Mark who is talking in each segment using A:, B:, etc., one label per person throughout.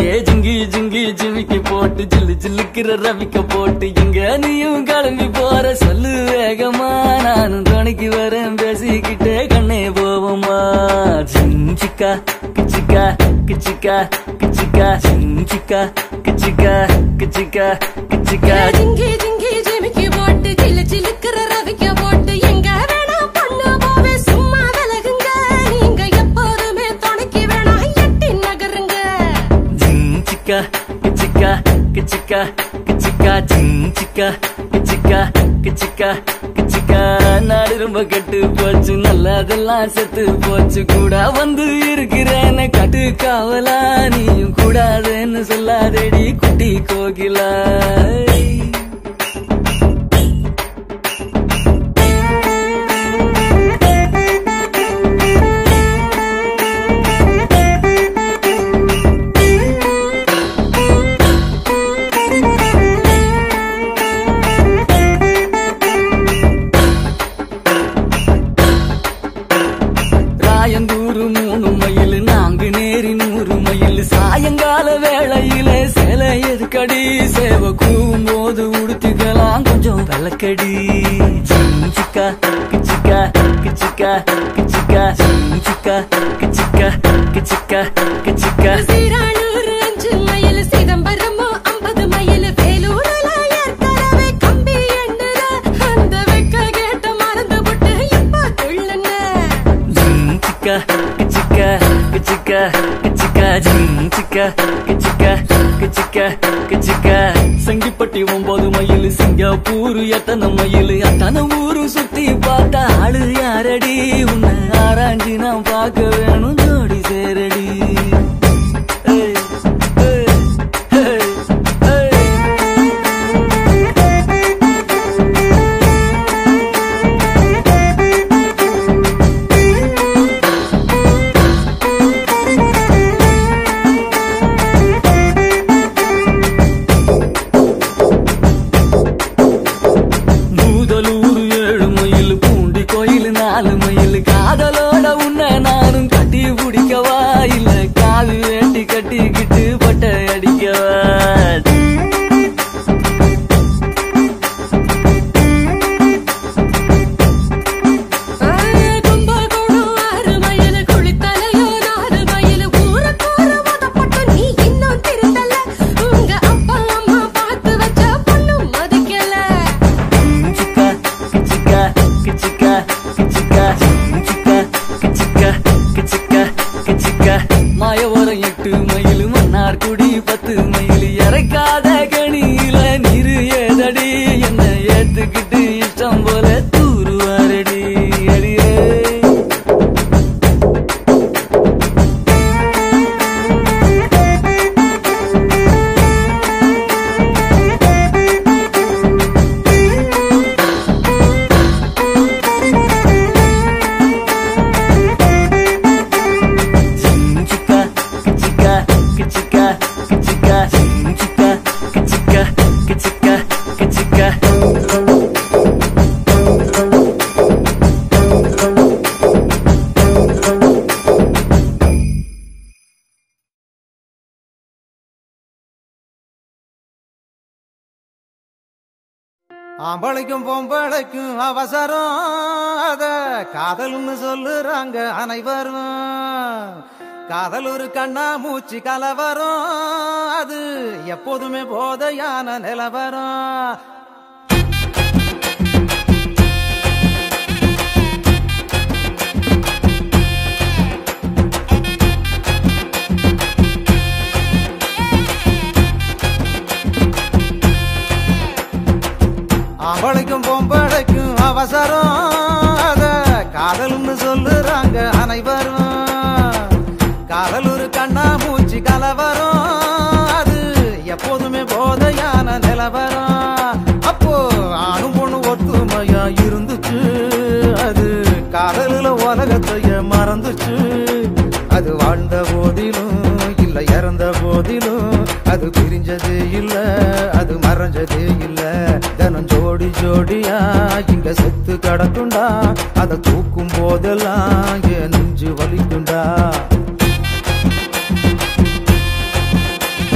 A: இங்கே ஜிங்கி ஜிங்கி ஜிமிக்கி போட்டு ஜில்லு ஜில்லுக்கிற ரவிக்க போட்டு இங்க நீயும் கிளம்பி போற சொல்லு வேகமா நானும் துணைக்கு வரேன் பேசிக்கிட்டே கண்ணே போவோமா ஜிஞ்சிக்கா கிச்சிக்கா கிச்சிக்கா கிச்சிக்கா ஜிஞ்சிக்கா கிச்சிக்கா கிச்சிக்கா கிச்சிக்கா
B: ஜிங்கி ஜிங்கி ஜிமிக்கி போட்டு சிலு சிலுக்குற ரவிக்க போட்டு எங்க வேணா பொண்ணு போவே சும்மா விலகுங்க நீங்க எப்போதுமே துணைக்கு வேணா எட்டி நகருங்க
A: ஜிஞ்சிக்கா கிச்சிக்கா கிச்சிக்கா கிச்சிக்கா ஜிஞ்சிக்கா கிச்சிக்கா கிச்சிக்கா கிச்சிக்கா நாடு ரொம்ப கெட்டு போச்சு நல்லதெல்லாம் செத்து போச்சு கூட வந்து இருக்கிறேன்னு கட்டு காவலா நீயும் கூடாதுன்னு சொல்லாதேடி குட்டி கோகிலா ராயந்தூரு மூணு மைல் நான்கு நேரி நூறு மைல் சாயங்கால வேளையில சிலை எதுக்கடி சேவ கூவும் போது உடுத்திக்கலாம் கொஞ்சம் விளக்கடி சிக்கா கிச்சிக்கா கிச்சிக்கா கிச்சிக்கா சிக்கா கிச்சிக்கா கிச்சிக்கா கிச்சிக்கா
B: சீரானூர் அஞ்சு மைல் சிதம்பரமோ ஐம்பது மைல் வேலூர்ல ஏற்கனவே கம்பி எண்ணுற அந்த வெக்க கேட்ட மறந்து விட்டு இப்ப துள்ளுங்க
A: சிக்கா கிச்சிக்கா கிச்சிக்கா கிச்சிக்கா சிக்கா கிச்சிக்கா கிச்சிக்கா கிச்சிக்கா சங்கிப்பட்டி ஒன்பது மைல் சிங்கப்பூர் எத்தனை மைல் அத்தனை ஊரு சுத்தி பார்த்தா ஆளு யாரடி உன்னை ஆராய்ஞ்சு நான் பார்க்க வேணும் ஜோடி சேரடி ஏய், ஏய், ஏய், ஏய். பூதலூர் ஏழு மைல் பூண்டி கோயில் நாலு மைல் காதலோட உன்னை நானும் கட்டி பிடிக்கவா இல்ல காவி வேட்டி கட்டிக்கிட்டு பட்டை அடிக்கவா
B: கும்பகோணம் ஆறு மைல் குளித்தலையோ நாலு மைல் ஊருக்கூற மதப்பட்டு நீ இன்னும் திருந்தல உங்க அப்பா அம்மா பார்த்து வச்ச பொண்ணு மதிக்கல
A: கிச்சிக்கா கிச்சிக்கா கிச்சிக்கா கிச்சிக்கா கிச்சிக்கா கிச்சிக்கா கிச்சிக்கா கிச்சிக்கா மாயவரம் எட்டு மைல் மன்னார்குடி பத்து மைல் இறக்காத கணியில நீரு ஏதடி என்ன ஏத்துக்கிட்டு இஷ்டம் போல தூருவாரடி அடியே கிச்சிக்கா கிச்சிக்கா கிச்சிக்கா கிச்சிக்கா கிச்சிக்கா கிச்சிக்கா கிச்சிக்கா கிச்சிக்கா
C: ஆம்பளைக்கும் பொம்பளைக்கும் அவசரம் அத காதல்னு சொல்லுறாங்க அனைவரும் காதல் ஒரு கண்ணா மூச்சு கலவரம் அது எப்போதுமே போதையான நிலவரம் ஆம்பளைக்கும் பொம்பளைக்கும் அவசரம் அத காதல்னு சொல்லுறாங்க அனைவரும் காதல் ஒரு கண்ணா மூச்சு கலவரம் அது எப்போதுமே போதையான நிலவரம் அப்போ ஆணும் பொண்ணு ஒத்துமையா இருந்துச்சு அது காதலில் உலகத்தைய மறந்துச்சு அது வாழ்ந்த போதிலும் இல்ல இறந்த போதிலும் அது பிரிஞ்சதே இல்ல அது மறைஞ்சதே இல்ல தினம் ஜோடி ஜோடியா இங்க செத்து கிடக்குண்டா அதை தூக்கும் போதெல்லாம் என் நெஞ்சு வலிக்குண்டா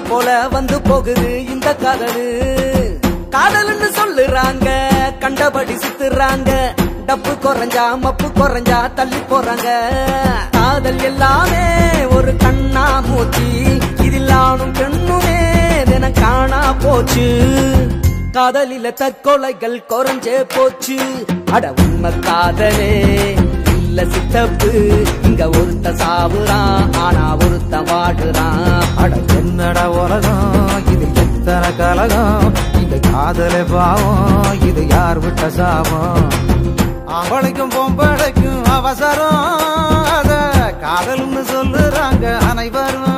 D: போல வந்து போகுது இந்த காதலு காதல்னு சொல்லுறாங்க கண்டபடி சுத்துறாங்க டப்பு குறைஞ்சா மப்பு குறைஞ்சா தள்ளி போறாங்க காதல் எல்லாமே ஒரு கண்ணா மூச்சி இதில் ஆணும் பெண்ணுமே தினம் காணா போச்சு காதலில தற்கொலைகள் குறைஞ்சே போச்சு அட உண்மை காதலே இல்ல சித்தப்பு இங்க ஒருத்த சாவுறான் ஆனா ஒருத்த வாடுறான்
C: அட என்னடா உலகம் இது எத்தனை கலகம் இந்த காதலே பாவம் இது யார் விட்ட சாபம் ஆம்பளைக்கும் பொம்பளைக்கும் அவசரம் அத காதல்னு சொல்லுறாங்க அனைவரும்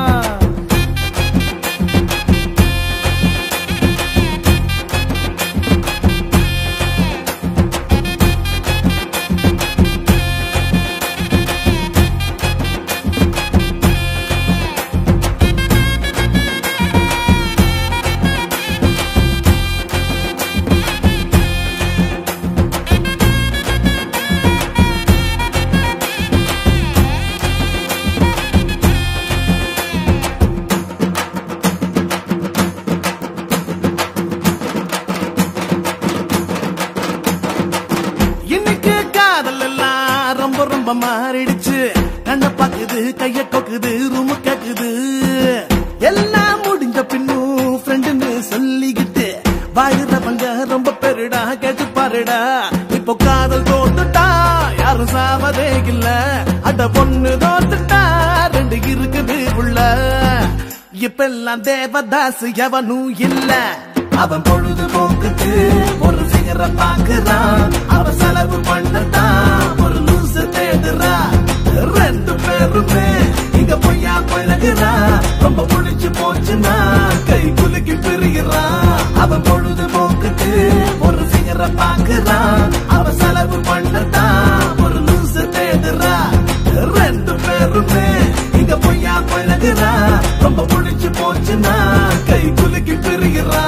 E: இன்னைக்கு காதல் எல்லாம் ரொம்ப ரொம்ப மாறிடுச்சு கண்ண பாக்குது கைய கொக்குது ரூமு கேக்குது எல்லாம் முடிஞ்ச பின்னும் ஃப்ரெண்டுன்னு சொல்லிக்கிட்டு வாழுறவங்க ரொம்ப பெருடா கேட்டு பாருடா இப்போ காதல் தோத்துட்டா யாரும் சாவதே இல்ல அட பொண்ணு தோத்துட்டா ரெண்டு இருக்குது உள்ள இப்பெல்லாம் தேவதாஸ் எவனும் இல்ல அவன் பொழுது போக்குக்கு ஒரு சிகர பாக்குறான் அவன் செலவு பண்ணதான் ஒரு லூசு தேடுறா ரெண்டு பேருமே இங்க பொய்யா பழகுறா ரொம்ப பிடிச்சு போச்சுன்னா கை குலுக்கி பிரிகிறா அவன் பொழுது போக்குக்கு ஒரு சிகர பாக்குறான் அவன் செலவு பண்ணதான் ஒரு லூசு தேடுறா ரெண்டு பேருமே இங்க பொய்யா பழகுறா ரொம்ப பிடிச்சு போச்சுன்னா கை குலுக்கி பிரிகிறா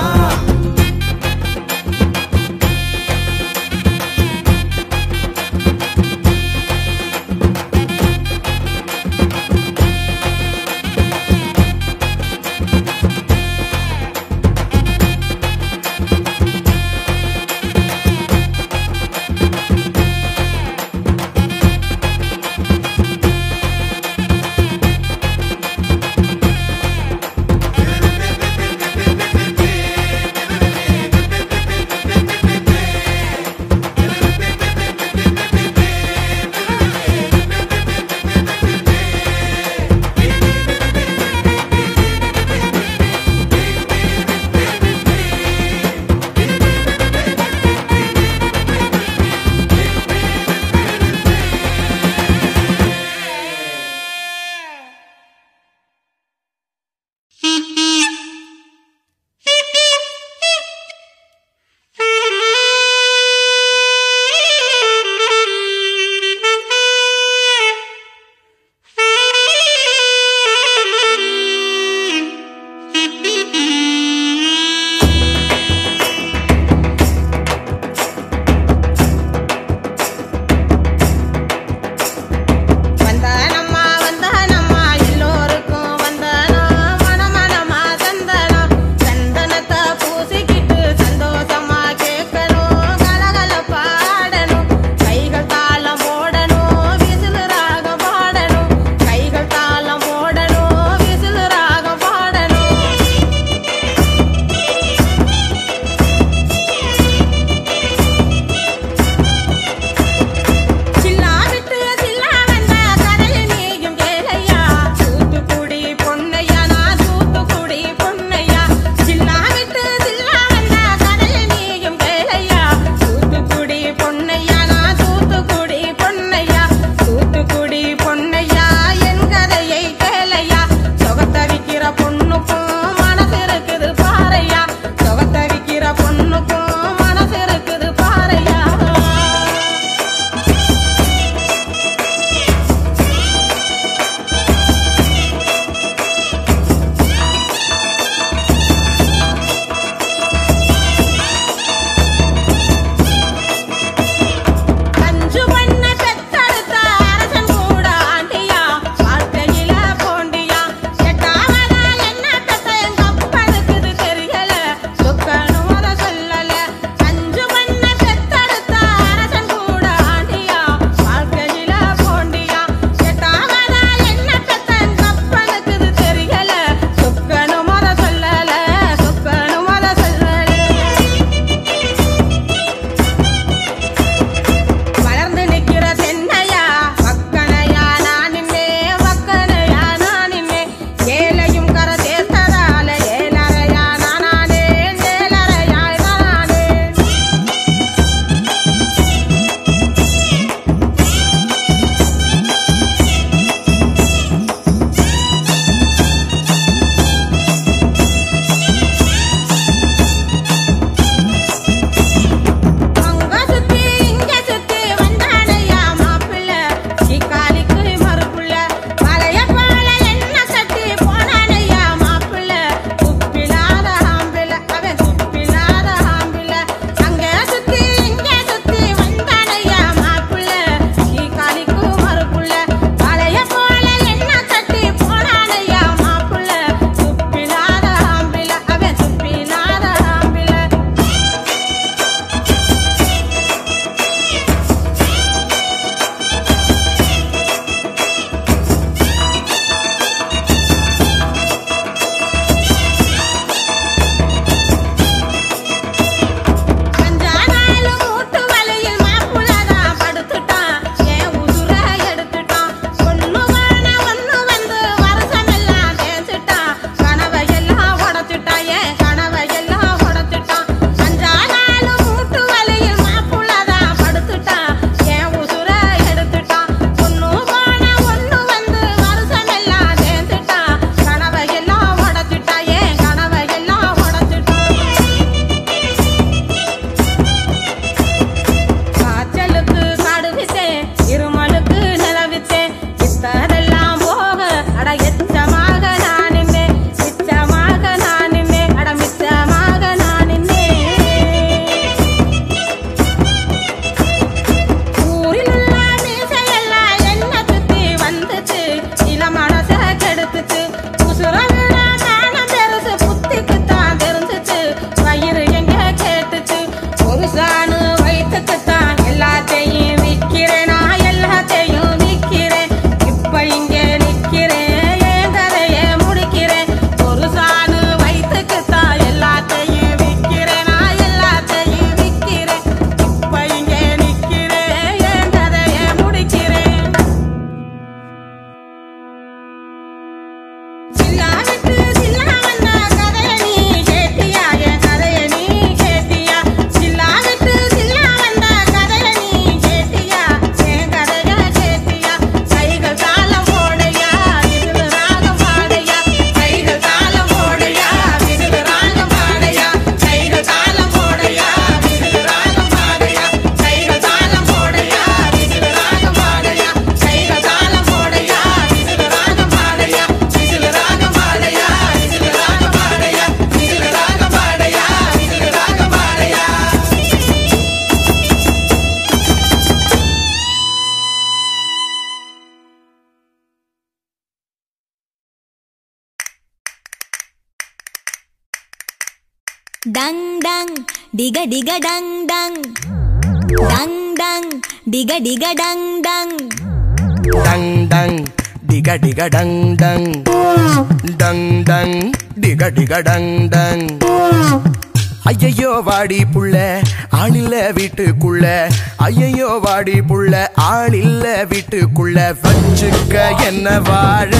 F: டங் டங் டிக டிக டங் டங் டங் டங் டிக டிக டங் டங்
G: டங் டங் டிக டிக டங் டங் டங் டங் டிக டிக டங் டங் ஐயையோ வாடி புள்ள ஆளில்ல வீட்டுக்குள்ள ஐயையோ வாடி புள்ள ஆளில்ல வீட்டுக்குள்ள வச்சுக்க என்ன வாழ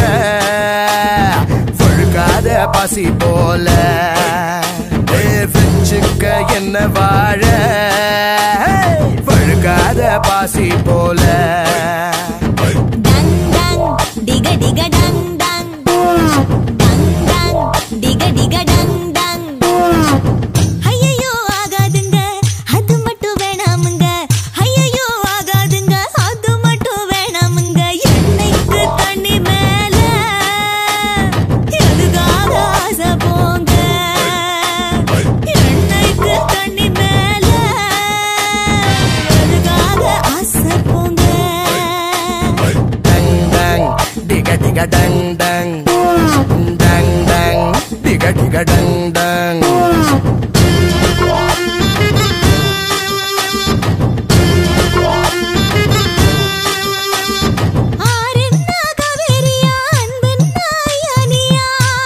G: வழுக்காத பசி போல ஏ, வச்சுக்க என்ன வாழ வழுக்காத பாசி போல
F: டங் டங் டிக டிக டங் டங் டங் டங் டிக டிக டங் டங் ஐயையோ ஆகாதுங்க அது மட்டும் வேணாமுங்க ஐயையோ ஆகாதுங்க அது மட்டும் வேணாமுங்க எண்ணெய்க்கு தண்ணி மேல எதுக்காக ஆசை போங்க எண்ணெய்க்கு தண்ணி மேல எதுக்காக ஆசை போங்க
G: டங் டங் டிக டிக டங் டங் டங் டங் டிக டிக டங் டங்
F: ஆரென்னா காவேரியா அன்பென்னா ஐயானியா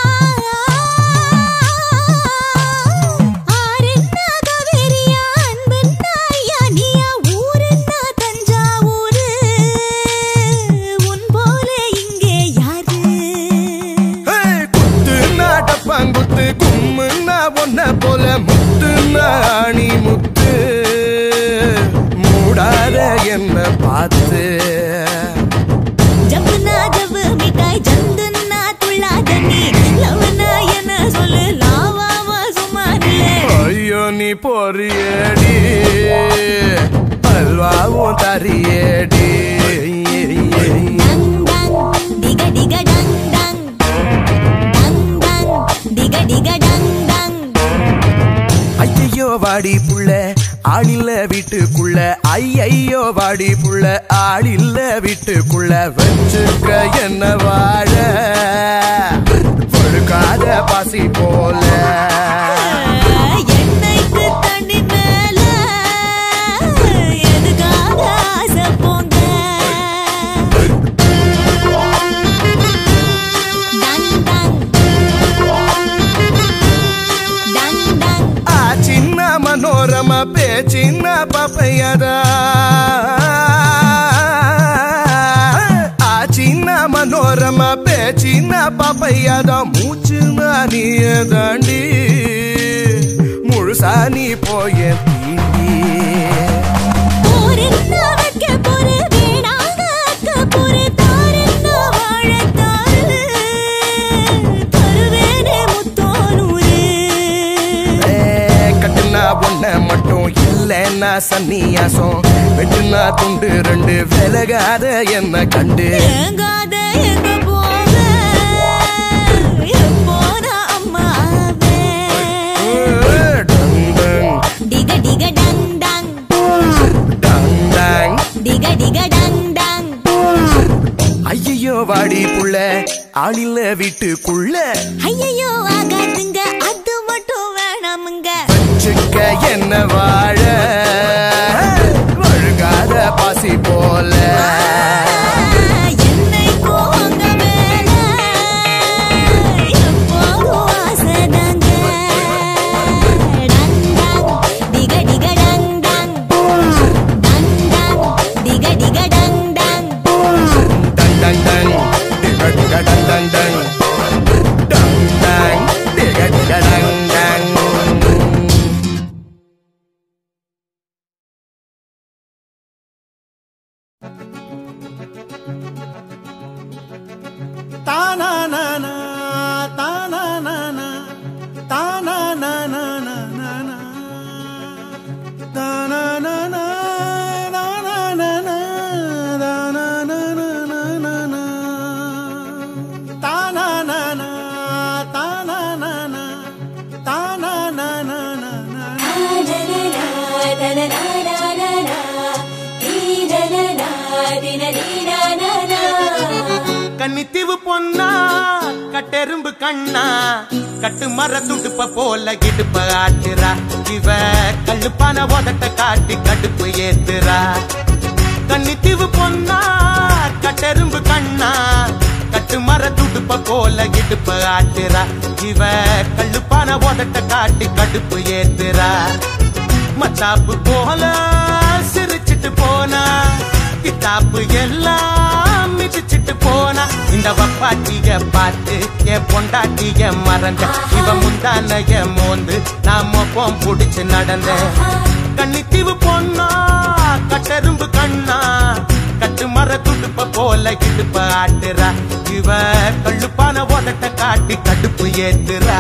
F: ஆரென்னா காவேரியா அன்பென்னா ஐயானியா ஊரென்னா தஞ்சாவூரு உன் போல இங்கே யாரு
G: ஏய், குத்துனா டப்பாங்குத்து கும்முன்னா ஒன்ன போல முத்துனா அணி முத்து மூடாத என்ன பார்த்து
F: ஜம்புனா ஜவ்வு மிட்டாய் ஜந்துன்னா துள்ளாத நீ லவனா என்ன சொல்லு லாவாவா சும்மா நில்லு
G: ஐயோ நீ பொறியடி அல்வாவும் தரியடி
F: டங் டங் டிக டிக டங் டங் டங் டங் டிக டிக டங் டங்
G: ஐயையோ வாடி புள்ள ஆளில்ல வீட்டுக்குள்ள ஐயையோ வாடி புள்ள ஆளில்ல வீட்டுக்குள்ள வச்சுக்க என்ன வாழ பொழுக்காத பாசி போல
F: எண்ணெய்க்கு தண்ணி மேல எதுக்காக ஆசை போங்க டங் டங் டங் டங்
G: ಆ ಚಿನ್ನ ಮನೋರಮ ಪೇ ಚಿನ್ನ ಪಪಯದ ಆ ಚಿನ್ನ ಮನೋರಮ ಪೇ ಚಿನ್ನ ಪಪಯದ ಮೂಚು ನಾನಿಯ ದಾಂಡಿ முழுசா நீ போய தீண்டி
F: போரென்ன வைக்க போரு வேணாங்க அக்க போரு தாரென்ன வாழத்தாரு தருவேனே முத்தோனூரு
G: ஏ, கட்டுனா ஒன்ன மட்டும் இல்லைன்னா சன்னியாசம் வெட்டுனா துண்டு ரெண்டு விலகாத என்ன கண்டு
F: ஏங்காத எங்க போக எப்போனா அம்மாவே
G: டங் டங்
F: டிக டிக டங் டங்
G: டங் டங்
F: டிக டிக டங் டங்
G: ஐயையோ வாடி புள்ள ஆளில்ல வீட்டுக்குள்ள
F: ஐயையோ ஆகாதுங்க அது மட்டும் வேணாமுங்க
G: வச்சுக்க என்ன வாழ வழுகாத பாசி போல
F: என்னைக்கும் உங்க மேல எப்போதும் ஆசைதாங்க. டங் டங், டிக டிக டங் டங். டங் டங், டிக டிக டங் டங்.
G: டங் டங் டங் டிக டிக டங் டங் டங் டங் டங் டிக டிக டங் டங்
C: ஆ
H: கன்னித்தீவு பொன்னா கட்டெரும்பு கண்ணா கட்டு மர துடுப்ப போல இடுப்ப ஆட்டுறா இவ கல்லுப்பான உதட்ட காட்டி கடுப்பு ஏத்துறா கன்னித்தீவு பொன்னா கட்டெரும்பு கண்ணா கட்டு மர துடுப்ப போல இடுப்ப ஆட்டுறா இவ கல்லுப்பான உதட்ட காட்டி கடுப்பு ஏத்துறா மத்தாப்பு போல சிரிச்சிட்டு போனா கித்தாப்பு எல்லாம் மிதிச்சிட்டு போனா இந்த வப்பாட்டிய பார்த்து என் பொண்டாட்டிய மறந்த இவ முந்தானைய மோந்து நான் மொப்பம் புடிச்சு நடந்த கன்னித்தீவு பொண்ணா கட்டெரும்பு கண்ணா கட்டு மர துடுப்ப போல இடுப்ப ஆட்டுறா இவ கள்ளுப்பான உதட்ட காட்டி கடுப்பு ஏத்துறா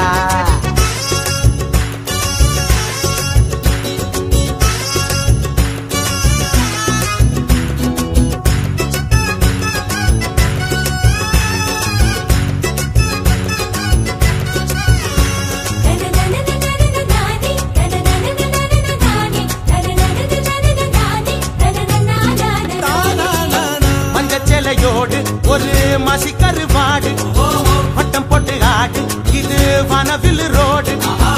H: மஞ்ச சேலையோடு ஒரு மசி கருவாடு வட்டம் போட்டு ஆடு இது வனவில் ரோடு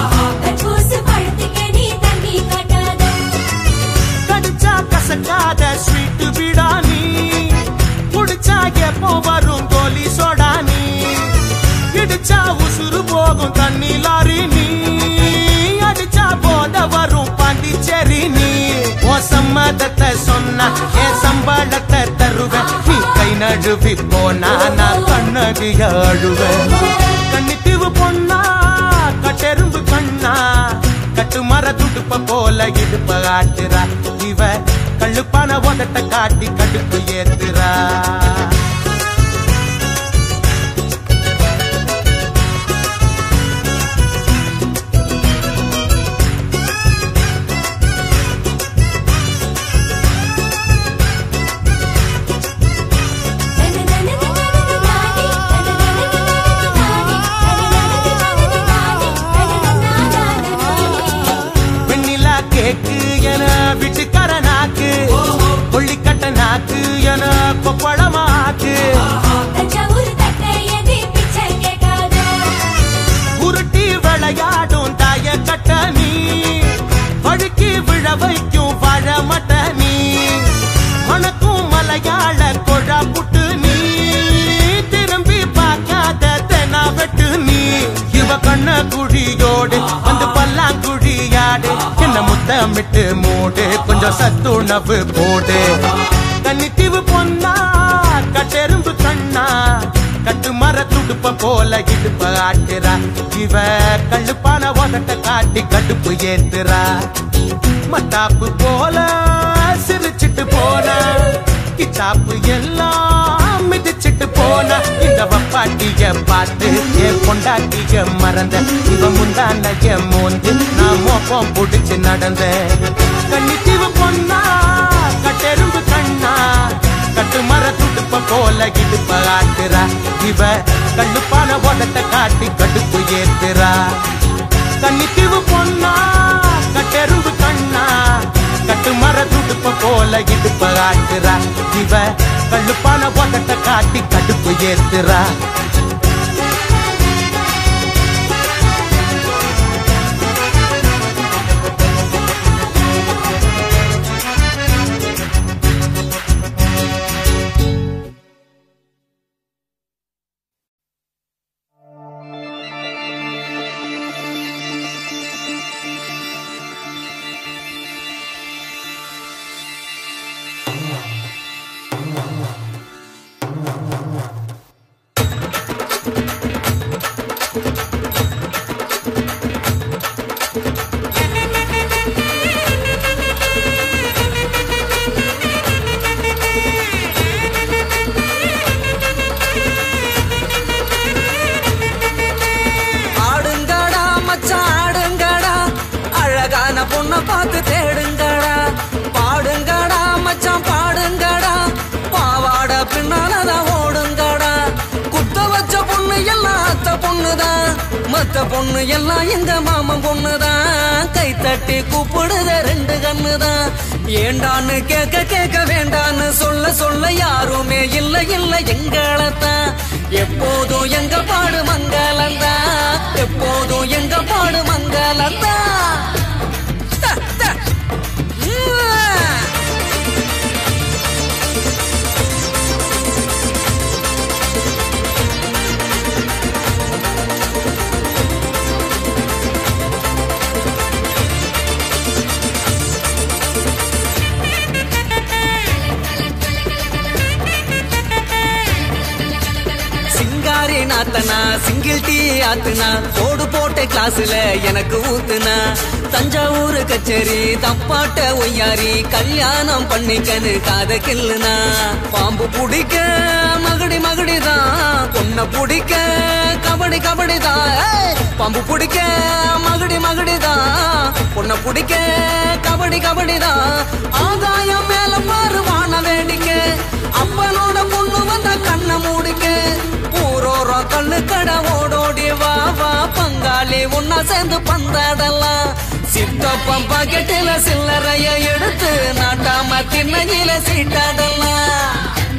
H: கடிச்சா கசக்காத ஸ்வீட் பிடானி குடிச்சா எப்போ வரும் கோலி சோடானி இடிச்சா உசுறு போகும் தண்ணி லாரி நீ அடிச்சா போத வரும் பாண்டிச்சேரி நீ ஓ சம்மதத்தை சொன்னா என் சம்பளத்தை தருவேன் நீ கை நழுவி போனா நான் கண்ணகிய அழுவேன் கண்ணித்தீவு பொண்ணா கட்டெரும்பு கண்ணா கட்டு மர துடுப்ப போல இடுப்ப ஆட்டுறா இவ கள்ளுப்பான உதட்ட காட்டி கடுப்பு ஏத்துறா வெண்ணிலா கேக்கு என வீட்டுக்கார நாக்கு கொள்ளிக்கட்ட நாக்கு என கொப்பளமாக்கு உருட்டி விளையாடும் தாய கட்ட நீ வழுக்கி விழ வைக்கும் வாழ மட்ட நீ மணக்கும் மலையாள கொழா புட்டு நீ திரும்பி பார்க்காத தெனா வெட்டு நீ இவ கண்ண குழியோடு வந்து பல்லாங்குழியாடு என்ன முத்தமிட்டு மூடு கொஞ்சம் சத்துணவு போடு கன்னித்தீவு பொன்னா கட்டெரும்பு கண்ணா கட்டு மர துடுப்ப போல இடுப்ப ஆட்டுறா இவ கள்ளுப்பான உதட்ட காட்டி கடுப்பு ஏத்துறா மத்தாப்பு போல சிரிச்சிட்டு போனா கித்தாப்பு எல்லாம் மிதிச்சிட்டு போனா இந்த வப்பாட்டிய பார்த்து என் பொண்டாட்டிய மறந்த இவ முந்தானைய மோந்து நான் மோப்பம் புடிச்சு நடந்த கன்னித்தீவு பொண்ணா கட்டெரும்பு கண்ணா கட்டு மர துடுப்ப போல இடுப்ப ஆட்டுறா இவ கள்ளுப்பான உடத்த காட்டி கடுப்பு ஏத்துறா கன்னித்தீவு பொண்ணா கட்டெரும்பு கண்ணா கட்டு மர துடுப்ப போல இடுப்ப ஆட்டுறா இவ கள்ளுப்பான உடத்த காட்டி கடுப்பு ஏத்துறா
D: ஆடுங்கடா மச்சான் ஆடுங்கடா அழகான பொண்ணை பார்த்து தேடுங்கடா பாடுங்கடா மச்சான் பாடுங்கடா பாவாட பின்னாலதான் ஓடுங்கடா குத்த வச்ச பொண்ணு எல்லாம் அத்த பொண்ணுதான் மத்த பொண்ணு எல்லாம் எங்க மாமன் பொண்ணுதான் கை தட்டி கூப்பிடுத ரெண்டு கண்ணுதான் ஏண்டான்னு கேட்க கேட்க வேண்டான்னு சொல்ல சொல்ல யாருமே இல்ல இல்ல எங்களத்தான் எப்போதும் எங்க பாடு மங்களந்தான் எப்போதும் எங்க பாடு மங்களந்தான் த, த. உம். சிங்காரி நாத்தனா சிங்கிள் டீ ஆத்துனா கோடு போட்ட கிளாஸ்ல எனக்கு ஊத்துனா தஞ்சாவூர் கச்சேரி தப்பாட்ட ஒய்யாரி கல்யாணம் பண்ணிக்கனு காத கில்லுனா பாம்பு பிடிக்க மகடி மகடிதான் பொண்ண பிடிக்க கபடி கபடிதான் ஏய்! பாம்பு பிடிக்க மகடி மகடிதான் பொண்ண பிடிக்க கபடி கபடிதான் ஆதாயம் மேல பாரு வான வேடிக்கை அப்பனோட பொண்ணு வந்த கண்ணை மூடிக்க ஊரோரம் கண்ணு கடை ஓடோடி வா வா பங்காளி ஒன்னா சேர்ந்து பந்தாடலாம் சித்தப்பம் பாக்கெட்டில சில்லறைய எடுத்து நாட்டாம திண்ணையில சீட்டாடலாம்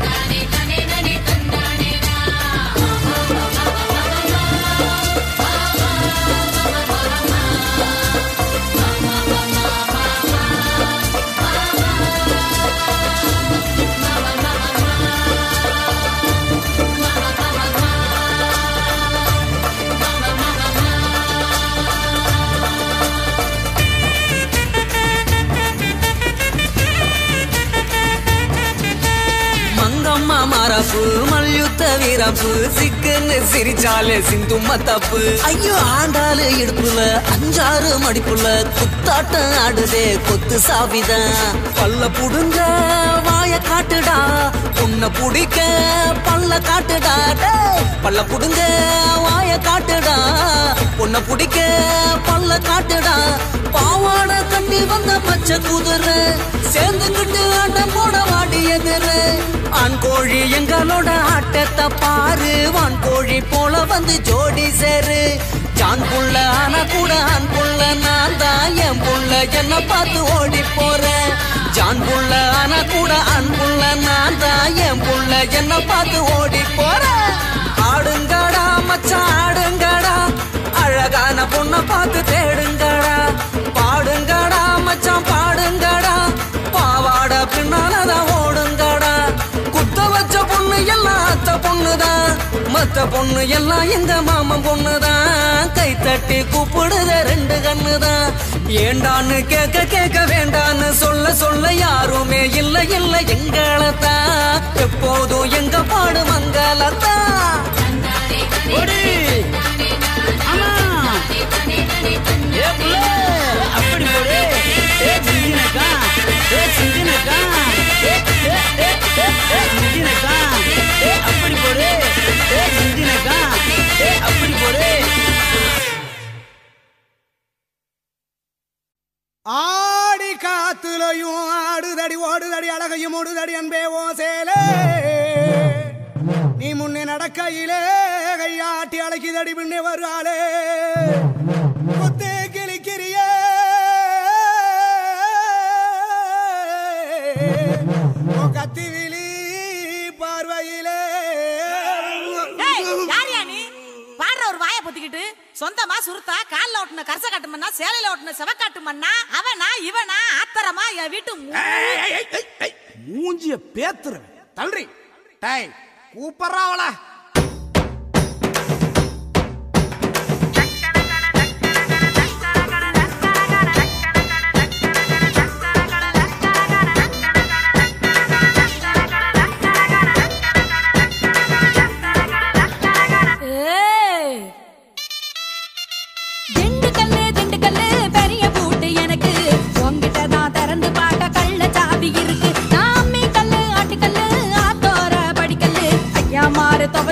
D: மங்கம்மா மரப்பு மல்யுத்த வீரப்பு சிக்குன்னு சிரிச்சாலே சிந்தும தப்பு ஐயோ ஆண்டாளு இடுப்புல அஞ்சாறு மடிப்புல குத்தாட்டம் ஆடுதே கொத்து சாவிதான் பல்ல புடுங்க வாய காட்டுடா உன்னை புடிக்க பல்ல காட்டுடா டேய். பல்ல புடுங்க வாய காட்டுடா உன்னை புடிக்க பல்ல காட்டுடா பாவாடை கட்டி வந்த பச்சை குதிரை சேர்ந்துக்கிட்டு ஆட்டம் போட வாடி எதிரு ஆண் கோழி எங்களோட ஆட்டத்தை பாரு வான் கோழி போல வந்து ஜோடி சேரு ஜான் புள்ள ஆனா கூட ஆண் புள்ள நான் தான் என் புள்ள என்ன பார்த்து ஓடி போறேன் ஜான் புள்ள ஆனா கூட ஆண் புள்ள நான் தான் என் புள்ள என்ன பார்த்து ஓடி போறேன் ஆடுங்கடா மச்சான் ஆடுங்கடா அழகான பொண்ணை பார்த்து தேடுங்கடா பாடுங்கடா மச்சான் பாடுங்கடா பாவாட பின்னாலதான் ஓடுங்கடா குத்த வச்ச பொண்ணு எல்லாம் அத்த பொண்ணுதான் மத்த பொண்ணு எல்லாம் எங்க மாமன் பொண்ணுதான் கை தட்டி கூப்பிடுத ரெண்டு கண்ணுதான் ஏண்டான்னு கேட்க கேட்க வேண்டான்னு சொல்ல சொல்ல யாருமே இல்ல இல்ல எங்களத்தான் எப்போதும் எங்க பாடு மங்களத்தான்
I: ஓடி ஆமா ஏ புள்ள அப்படி போடு ஏ சிந்தினக்கா ஏ சிந்தினக்கா ஏ ஏ ஏ ஏ ஏ சிந்தினக்கா ஏ அப்படி போடு ஏ சிந்தினக்கா ஏ அப்படி போடு
E: ஆடி காத்துலையும் ஆடுதடி ஓடுதடி அழகையும் ஓடுதடி அன்பே ஓ சேலே நீ முன்னே நடக்கையிலே கையாட்டி அழைக்குதடி பின்னே வருவாளே குத்து கிளிக்கிறியே உன் கத்தி விழி பார்வையிலே
J: டேய், யார்யா நீ பாடுற ஒரு வாயை பொத்திக்கிட்டு சொந்தமா சுருத்தா கால்ல ஓட்டுன கரச காட்டு மண்ணா சேலையில ஓட்டுன செவக்காட்டு மண்ணா அவனா இவனா ஆத்தரமா என் வீட்டு மு-
E: மூஞ்சிய பேத்துருவேன் தள்ளுறி டேய் கூப்பிடுறாவள
J: ஏய்.
B: திண்டுக்கல்லு திண்டுக்கல்லு பெரிய பூட்டு எனக்கு உன்கிட்ட தான் திறந்து பார்க்க கள்ள சாவி இருக்கு நாமி கல்லு ஆட்டுக்கல்லு ஆத்தோர படிக்கல்லு ஐயா மாறு தொகை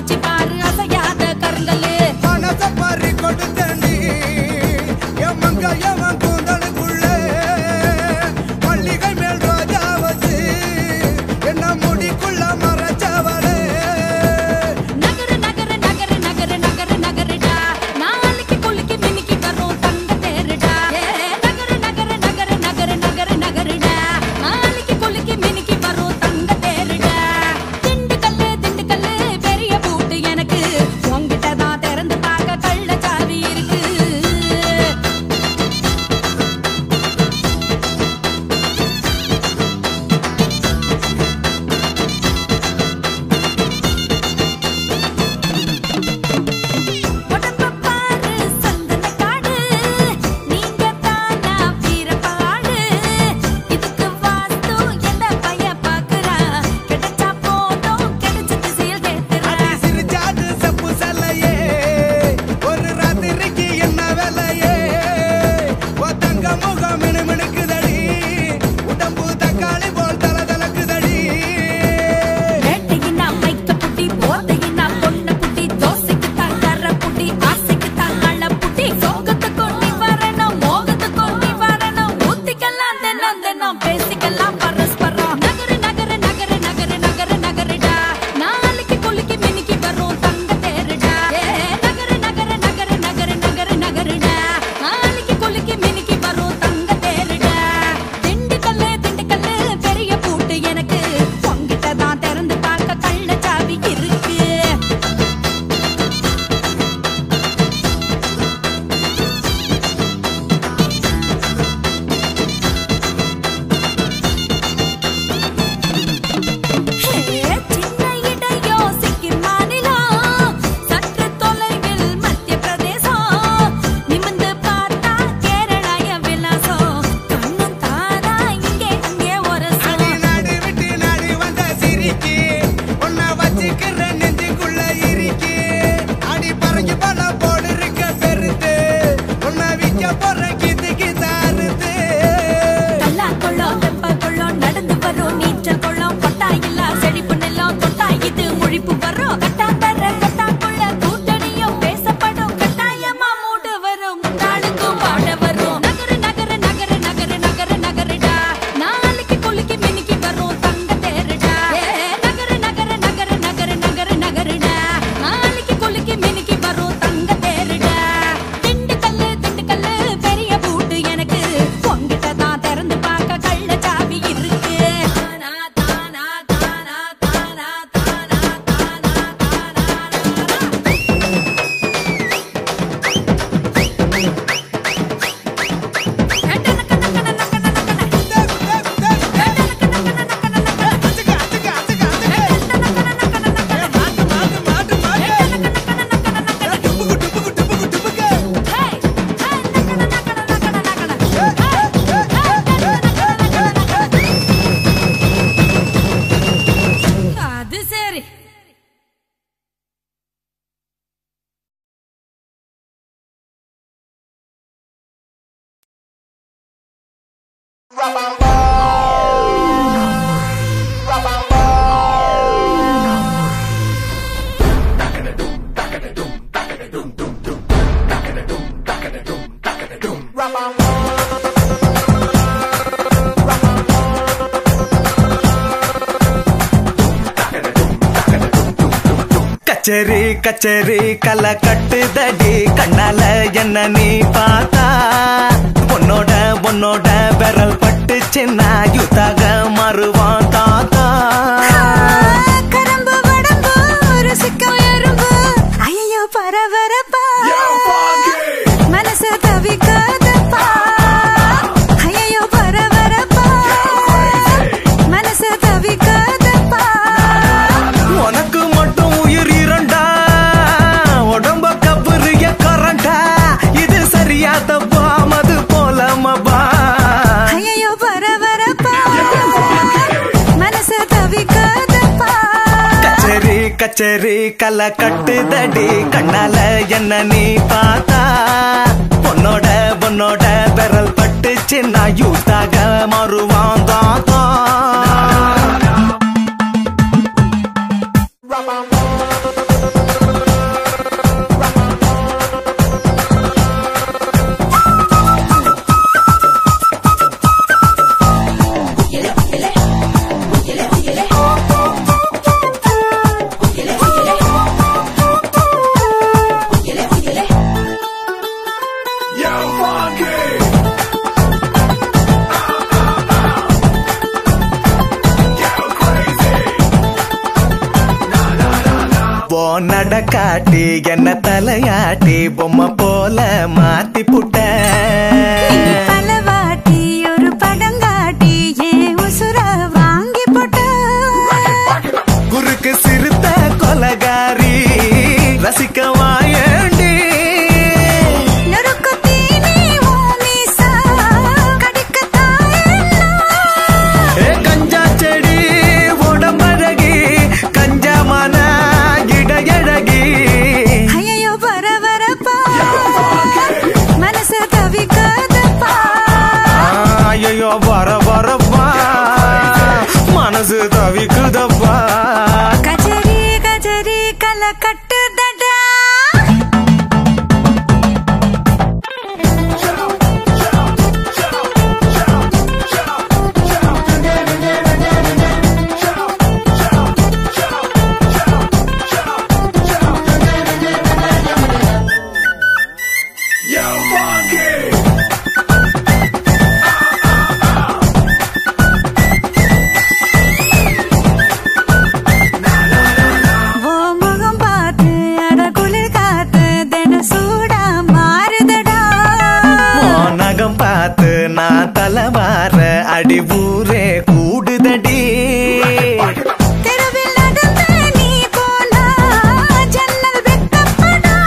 E: முகம் மினுமினுக்குதடி உடம்பு தக்காளி போல் தல தலக்குதடி
B: வேட்டையினா மைக்க புட்டி, போதையினா பொண்ண புட்டி, தோசைக்கு தான் கர புட்டி, ஆசைக்கு தான் கள்ள புட்டி. சோகத்தை கொண்டு வரணும், மோகத்தை கொண்டு வரணும். ஊத்திக்கலாம் தினம் தினம், பேசிக்கலாம் பரஸ்பரம். நகரு, நகரு, நகரு, நகரு, நகரு, நகருடா. நாளைக்கு குலுக்கி மினுக்கி வரும் தங்க தேருடா. ஏ, நகரு, நகரு, நகரு, நகரு, நகரு, நகருடா. நாளைக்கு குலுக்கி மினுக்கி வரும் தங்க தேருடா. திண்டுக்கல்லு, திண்டுக்கல்லு, பெரிய பூட்டு எனக்கு உன்கிட்ட தான் திறந்து பார்க்க கள்ளச்சாவி இருக்கு சின்ன இடையோ சிக்கிம் மாநிலம் சற்று தொலைவில் மத்திய பிரதேசம் நிமிர்ந்து பார்த்தா கேரளாய விலாசம் கண்ணும் தானா இங்கே இங்கே ஒரு
E: அடி நாடு விட்டு நாடு வந்த சிரிக்கி உன்னை வச்சுக்கிற நெஞ்சுக்குள்ள இருக்கி அடி பறஞ்சு பல போடு இருக்க பெருத்து உன்னை விற்க போற கித்து கிதாருத்து
B: கல்லா கொள்ளம் வெப்ப கொள்ளம் நடந்து வரும் நீச்சல் கொள்ளம் கொட்டா இல்ல செழிப்பு நிலம் கொட்டா இது முழிப்பு வரும் கட்டா தர கட்டா கொள்ள கூட்டணியும் பேசப்படும் கட்டாயமா மூடு வரும் நாளுக்கும் பாட வரும் நகரு நகரு நகரு நகரு நகரு நகருடா நாளைக்கு குலுக்கி மினுக்கி வரும் தங்க தேருடா ஏ, நகரு நகரு நகரு நகரு நகரு நகருடா நாளைக்கு குலுக்கி மினுக்கி வரும் தங்க தேருடா திண்டுக்கல்லு திண்டுக்கல்லு பெரிய பூட்டு எனக்கு உன்கிட்ட தான் திறந்து பார்க்க கள்ள சாவி இருக்கு தானா, தானா, தானா, தானா, தானா, தானா, தானா. அது சரி
K: கச்சேரி கச்சேரி கலை கட்டுதடி கண்ணால என்ன நீ பார்த்தா உன்னோட உன்னோட விரல் பட்டுச்சுன்னா யுத்தாக மாறுவான் தாத்தா
F: கரம்பு வடம்பு ருசிக்கும் எறும்பு ஐயோ பரபரப்பா மனசு தவிக்காதப்பா ஐயோ பரபரப்பா மனசு தவிக்காதப்பா
K: உனக்கு மட்டும் உயிர் இரண்டா உடம்ப கபுரிய கரண்டா இது சரியா தப்பா மது போலமபா
F: ஐயோ பரபரப்பா மனசு தவிக்காதப்பா
K: கச்சேரி கச்சேரி கலை கட்டுதடி கண்ணால என்ன நீ பார்த்தா உன்னோட உன்னோட விரல் பட்டுச்சு நான் யூத்தாக மாறுவான் தாத்தா ஓ நடக்காட்டி என்ன தலையாட்டி பொம்மை போல மாத்தி புட்ட
F: பலவாட்டி ஒரு படங்காட்டி ஏன் உசுர வாங்கி போட்ட
K: குறுக்கு சிறுத்த கொலகாரி ரசிக்க வாயண்டி
F: நொறுக்கு தீனி ஓ மீசா கடிக்கத்தான் எல்லாம்.
K: ஏ கஞ்சா செடி உடம்பழகி கஞ்சமான இடையழகி
F: ஐயையோ பரபரப்பா மனசு தவிக்காதப்பா
K: ஐயோ வர வரப்பா மனசு தவிக்குதப்பா
B: கஜரி கஜரி கல கட்டுதடா ஓ முகம் பார்த்து அட குளிர் காத்து தின சூடா மாறுதடா
K: உன் நகம் பார்த்து நான் தலைவார அடி ஊரே கூடுதடி
B: தெருவில் நடந்து நீ போனா ஜன்னல் வெக்கப்படா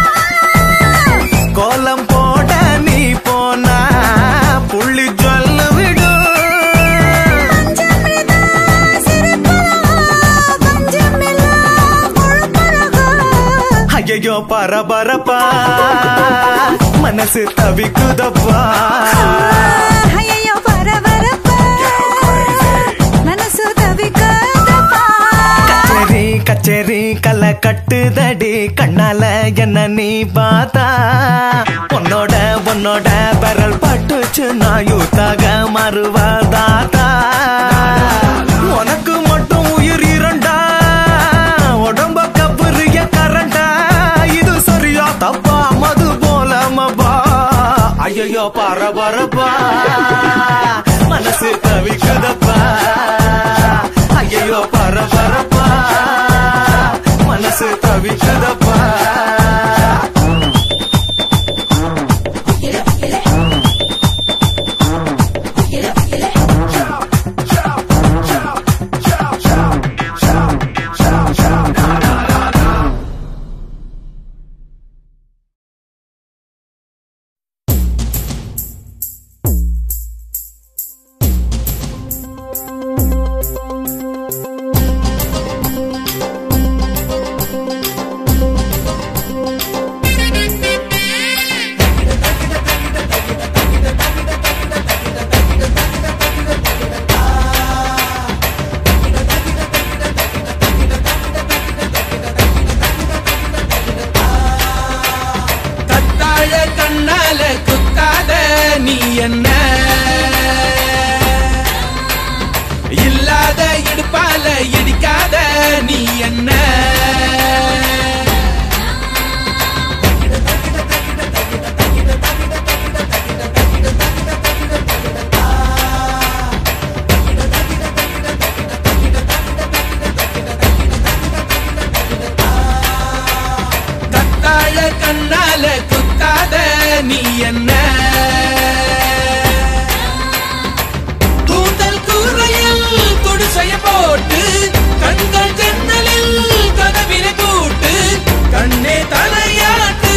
K: கோலம் போட நீ போனா புள்ளி சொல்ல விடும்
B: பஞ்சமிதா சிரிப்பழகா பஞ்சமில்லா முழுப்பழகா
K: ஐயோ பரபரப்பா மனசு தவிக்குதப்பா
B: ஐயையோ பரபரப்பா மனசு தவிக்காதப்பா
K: கச்சேரி கச்சேரி கலை கட்டுதடி கண்ணால என்ன நீ பார்த்தா உன்னோட உன்னோட பெரல் பட்டுச்சு நான் யூத்தாக மறுவதாத்தா உனக்கு மட்டும் உயிர் இரண்டா உடம்ப கப்புரிய கரண்டா இது சரியா தப்பா மது போல மபா ஐயோ பரபரப்பா மனசு தவிக்குதப்பா ஐயோ பரபரப்பா மனசு தவிக்குதப்பா
L: கத்தாழ கண்ணால குத்தாத நீ என்ன இல்லாத இடுப்பால இடிக்காத நீ என்ன கத்தாழ கண்ணால குத்தாத நீ என்ன கூந்தல் கூரையில் குடிசைய போட்டு கண்கள் ஜன்னலில் கதவினை கூட்டு கண்ணே தலையாட்டு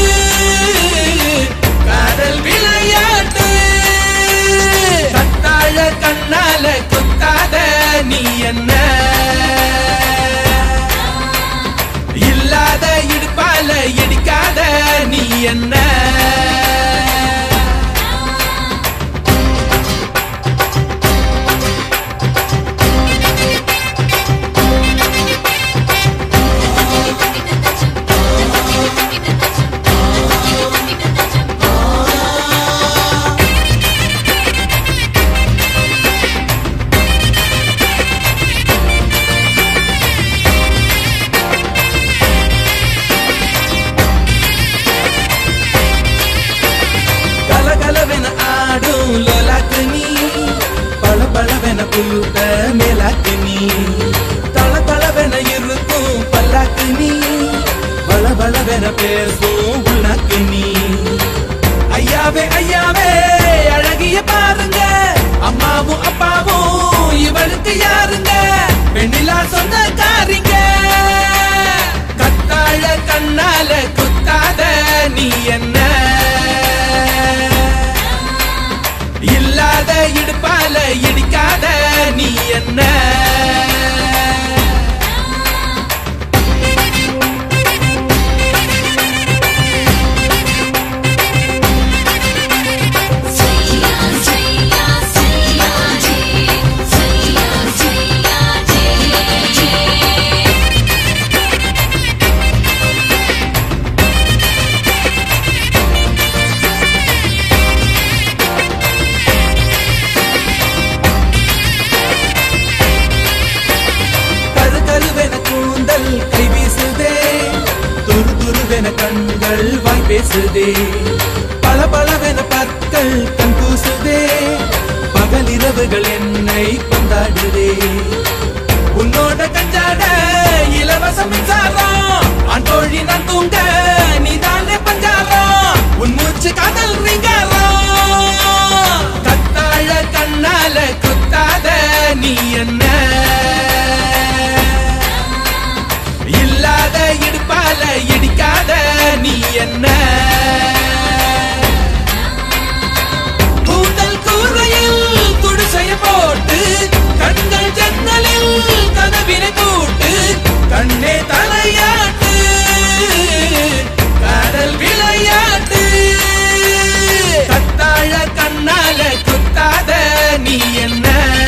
L: காதல் விளையாட்டு கத்தாழ கண்ணால குத்தாத நீ என்ன இல்லாத இடுப்பால இடிக்காத நீ என்ன கலகலவென ஆடும் லோலாக்கு நீ பல பலவென புழுத்த மேலாக்கு நீ தள தளவென இருக்கும் பல்லாக்கு நீ பல பலவென பேசும் உள்ளாக்கு நீ ஐயாவே ஐயாவே அழகிய பாருங்க அம்மாவும் அப்பாவும் இவளுக்கு யாருங்க பெண்ணிலா சொந்தக்காரிங்க கத்தாழ கண்ணால குத்தாத நீ என்ன இல்லாத இடுப்பால இடிக்காத நீ என்ன
B: Say
L: பேசுதே பளபளவென பற்கள் கண் கூசுதே பகலிரவுகள் என்னை கொண்டாடுதே உன்னோட கஞ்சாட இலவச மின்சாரம் அன்றோழி நான் தூங்க நீதானே பஞ்சாரம் உன் மூச்சு காதல் ரீங்காரம் கத்தாழ கண்ணால குத்தாத நீ என்ன இல்லாத இடுப்பால இடிக்காத நீ என்ன கூந்தல் கூரையில் குடிசைய போட்டு கண்கள் ஜன்னலில் கதவினை கூட்டு கண்ணே தலையாட்டு கடல் விளையாட்டு கத்தாழ கண்ணால குத்தாத நீ என்ன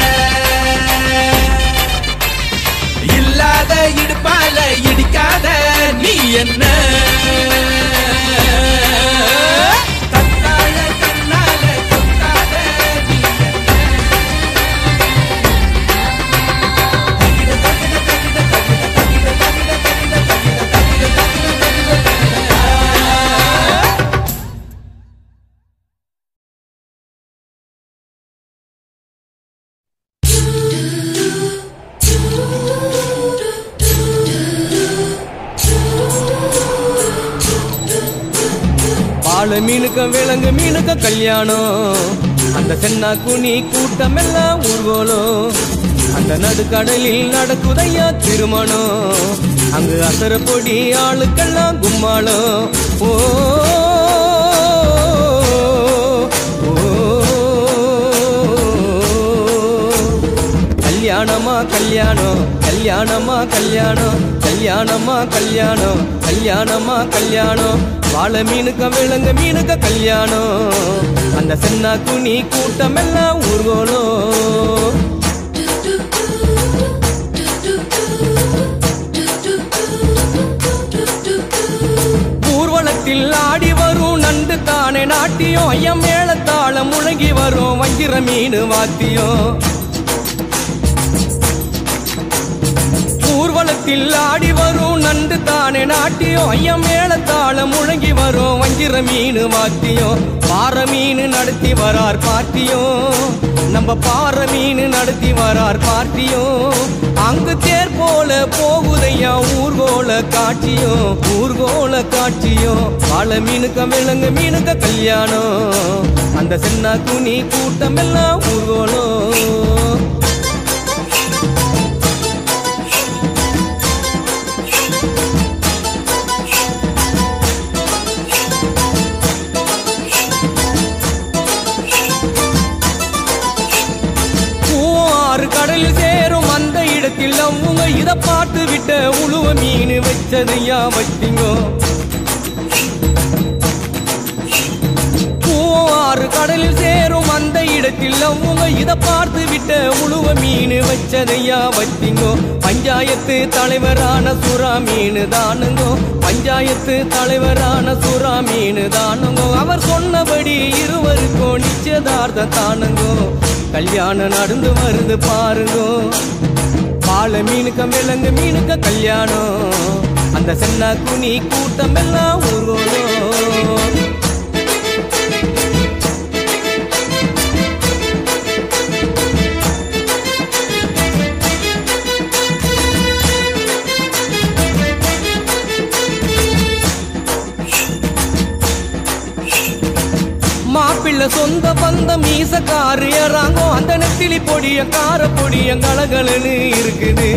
L: இல்லாத இடுப்பால இடிக்காத நீ என்ன கத்தாழ கண்ணால குத்தாத நீ
A: வாழை மீனுக்க விலங்கு மீனுக்க கல்யாணம் அந்த சென்னா குனி கூட்டம் எல்லாம் ஊர்வலம் அந்த நடுக்கடலில் நடக்குதையா திருமணம் அங்கு அசர பொடி ஆளுக்கெல்லாம் கும்மாளம் ஓ கல்யாணமா கல்யாணம் கல்யாணமா கல்யாணம் கல்யாணமா கல்யாணம் கல்யாணமா கல்யாணம் வாழை மீனுக்க விலங்கு மீனுக்க கல்யாணம் அந்த சென்னா குனி கூட்டம் எல்லாம் ஊர்வலம் ஊர்வலத்தில் ஆடி வரும் நண்டு தானே நாட்டியம் ஐயம் மேளத்தாளம் முழங்கி வரும் வஞ்சிர மீன் வாத்தியம் ஊர்வலத்தில் ஆடி வரும் நண்டு தானே நாட்டியம் ஐயம் மேளத்தாளம் முழங்கி வரும் வஞ்சிர மீன் வாத்தியம் பாறை மீன் நடத்தி வரார் பார்ட்டியும் நம்ம பாறை மீன் நடத்தி வரார் பார்ட்டியும் அங்கு தேர் போல போகுதையா ஊர்கோல காட்சியும் ஊர்கோல காட்சியும் வாழை மீனுக்க விலங்கு மீனுக்க கல்யாணம் அந்த சென்னா குனி கூட்டம் எல்லாம் ஊர்கோலம் ஆறு கடலில் சேரும் அந்த இடத்தில் அவங்க இத பார்த்து விட்ட உழுவ மீன் வச்சதையா வச்சிங்கோ ஆறு கடலில் சேரும் அந்த இடத்தில் அவங்க இத பார்த்து விட்ட உழுவ மீன் வச்சதையா வச்சிங்கோ பஞ்சாயத்து தலைவரான சுறா மீன் தானுங்கோ பஞ்சாயத்து தலைவரான சுறா மீன் தானுங்கோ அவர் சொன்னபடி இருவருக்கும் நிச்சயதார்த்தம் தானுங்கோ கல்யாணம் நடந்து வருது பாருங்கோ பாலை மீனுக்க விலங்கு மீனுக்க கல்யாணம் அந்த சென்னா குனி கூட்டம் எல்லாம் ஊர்வலம் மாப்பிள்ளை சொந்த பந்தம் மீசக்காரு ஏறாங்கோ அந்த நெத்திலி பொடிய கார பொடிய கலகலன்னு இருக்குது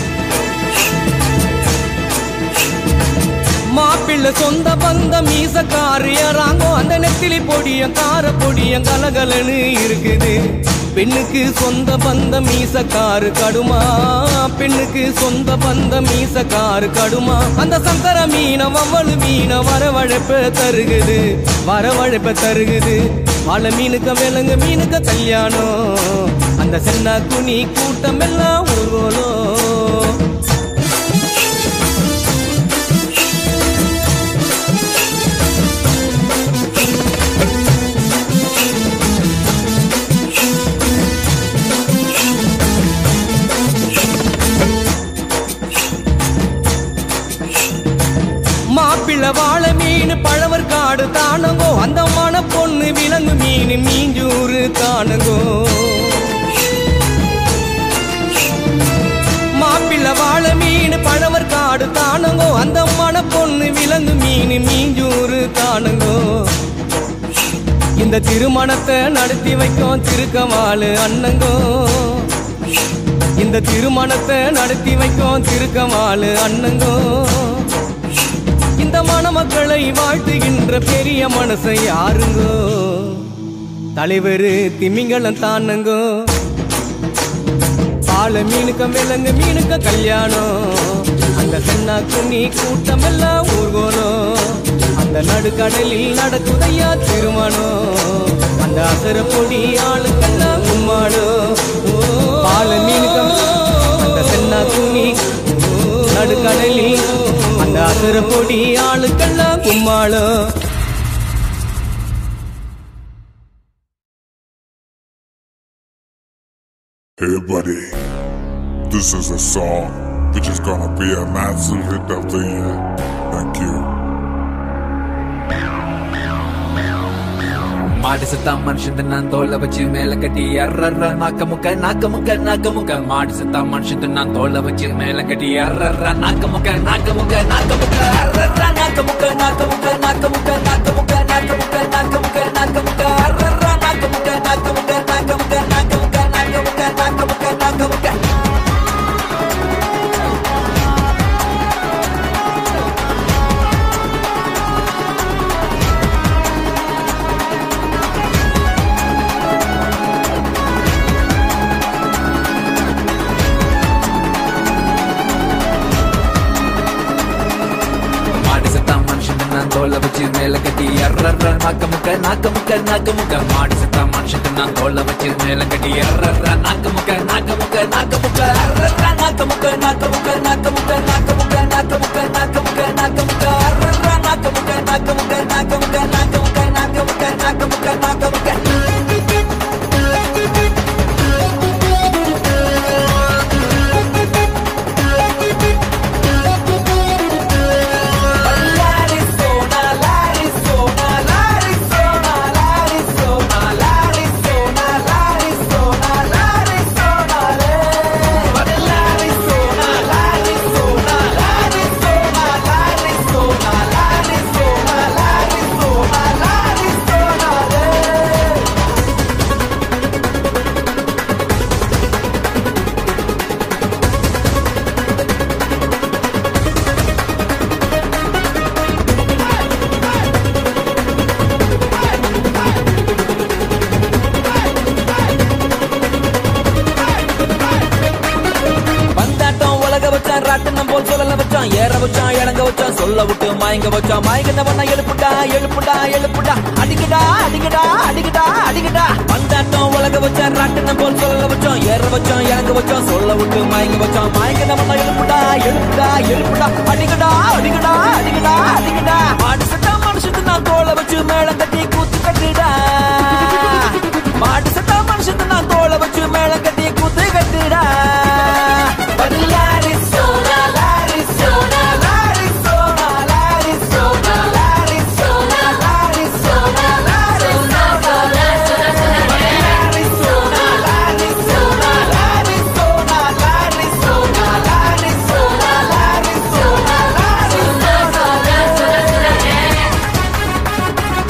A: மாப்பிள்ளை சொந்த பந்தம் மீசக்காரு ஏறாங்கோ அந்த நெத்திலி பொடிய கார பொடிய கலகலன்னு இருக்குது பெண்ணுக்கு சொந்த பந்தம் மீசக்காரு கடுமா பெண்ணுக்கு சொந்த பந்தம் மீசக்காரு கடுமா அந்த சங்கர மீன வவ்வளு மீன வரவழைப்ப தருகுது வரவழைப்ப தருகுது வாழை மீனுக்க விலங்கு மீனுக்க கல்யாணம் அந்த சென்னா குனி கூட்டம் எல்லாம் ஊர்வலம் மாப்பிள்ளை வாழை மீன்
M: மீன் பழவர் காடு தானங்கோ அந்த மன பொண்ணு விலங்கு மீன் மீஞ்சூறு தானங்கோ மாப்பிள்ள வாழ மீன் பழவர் காடு தானங்கோ அந்த மன பொண்ணு விலங்கு மீன் மீஞ்சூறு தானங்கோ இந்த திருமணத்தை நடத்தி வைக்கும் திருக்கமாலு அண்ணங்கோ இந்த திருமணத்தை நடத்தி வைக்கும் திருக்கமாலு அண்ணங்கோ இந்த மணமக்களை வாழ்த்துகின்ற பெரிய மனசை யாருங்கோ தலைவர் திமிங்கலம் தானுங்கோ பால மீனுக்க விலங்கு மீனுக்க கல்யாணம் அந்த சென்னாக்கு நீ கூட்டம் எல்லாம் ஊர்கோலம் அந்த நடுக்கடலில் நடக்குதையா திருமணம் அந்த அசர பொடி ஆளுக்கெல்லாம் கும்மாடும் பால மீனுக்க அந்த சென்னாக்கு நீ நடுக்கடலில் அந்த அசர பொடி ஆளுக்கெல்லாம் கும்மாளும்
N: Hey buddy, this is a song which is gonna be a massive hit of the year. Thank you.
O: மாடு செத்தா மனுஷன் நான் தோலை வச்சு மேல கட்டி அர்றர்ற நாக்க முக்க நாக்க முக்க நாக்க முக்க மாடு செத்தா மனுஷன் நான் தோலை வச்சு மேல கட்டி அர்றர்ற நாக்க முக்க நாக்க முக்க நாக்க முக்க அர்றர்ற நாக்க முக்க நாக்க முக்க நாக்க முக்க நாக்க முக்க நாக்க முக்க நாக்க முக்க நாக்க முக்க அர்றர்ற நாக்க முக்க நாக்க முக்க நாக்க முக்க நாக்க முக்க நாக்க முக்க நாக்க முக்க நாக்க முக்க மாடு செத்தா மனுஷன் நான் தோலை வச்சு மேல கட்டி எர்றர்ற நாக்க முக்க நாக்க முக்க நாக்க முக்க மாடு செத்தா மனுஷன் நான் தோலை வச்சு மேல கட்டி எர்றர்ற நாக்க முக்க நாக்க முக்க நாக்க முக்க அர்றர்ற நாக்க முக்க நாக்க முக்க நாக்க முக்க நாக்க முக்க நாக்க முக்க நாக்க முக்க நாக்க முக்க அர்றர்ற நாக்க முக்க நாக்க முக்க நாக்க முக்க நாக்க முக்க நாக்க முக்க நாக்க முக்க நாக்க முக்க வந்தாட்டம் உலக வச்சான் ராட்டினம் போல் சொல்லல வச்சான் ஏற வச்சான் இறங்க வச்சான் சொல்ல விட்டு மயங்க வச்சான் மயங்கினவன எழுப்புடா எழுப்புடா எழுப்புடா அடிக்கடா அடிக்கடா அடிக்கடா அடிக்கடா வந்தாட்டம் உலக வச்சான் ராட்டினம் போல் சொல்லல வச்சான் ஏற வச்சான் இறங்க வச்சான் சொல்ல விட்டு மயங்க வச்சான் மயங்கினவன எழுப்புடா எழுப்புடா எழுப்புடா அடிக்கடா அடிக்கடா அடிக்கடா அடிக்கடா மாடு சட்டா மனுஷத்து நான் தோலை வச்சு மேளம் கட்டி கூத்து கட்டுடா மாடு சட்டா மனுஷத்து நான் தோலை வச்சு மேளம் கட்டி கூத்து கட்டுடா L'arizona, l'Arizona, l'Arizona, l'Arizona, l'Arizona, l'Arizona, l'Arizona, l'Arizona, l'Arizona, l'Arizona, l'Arizona, l'Arizona, l'Arizona, l'Arizona.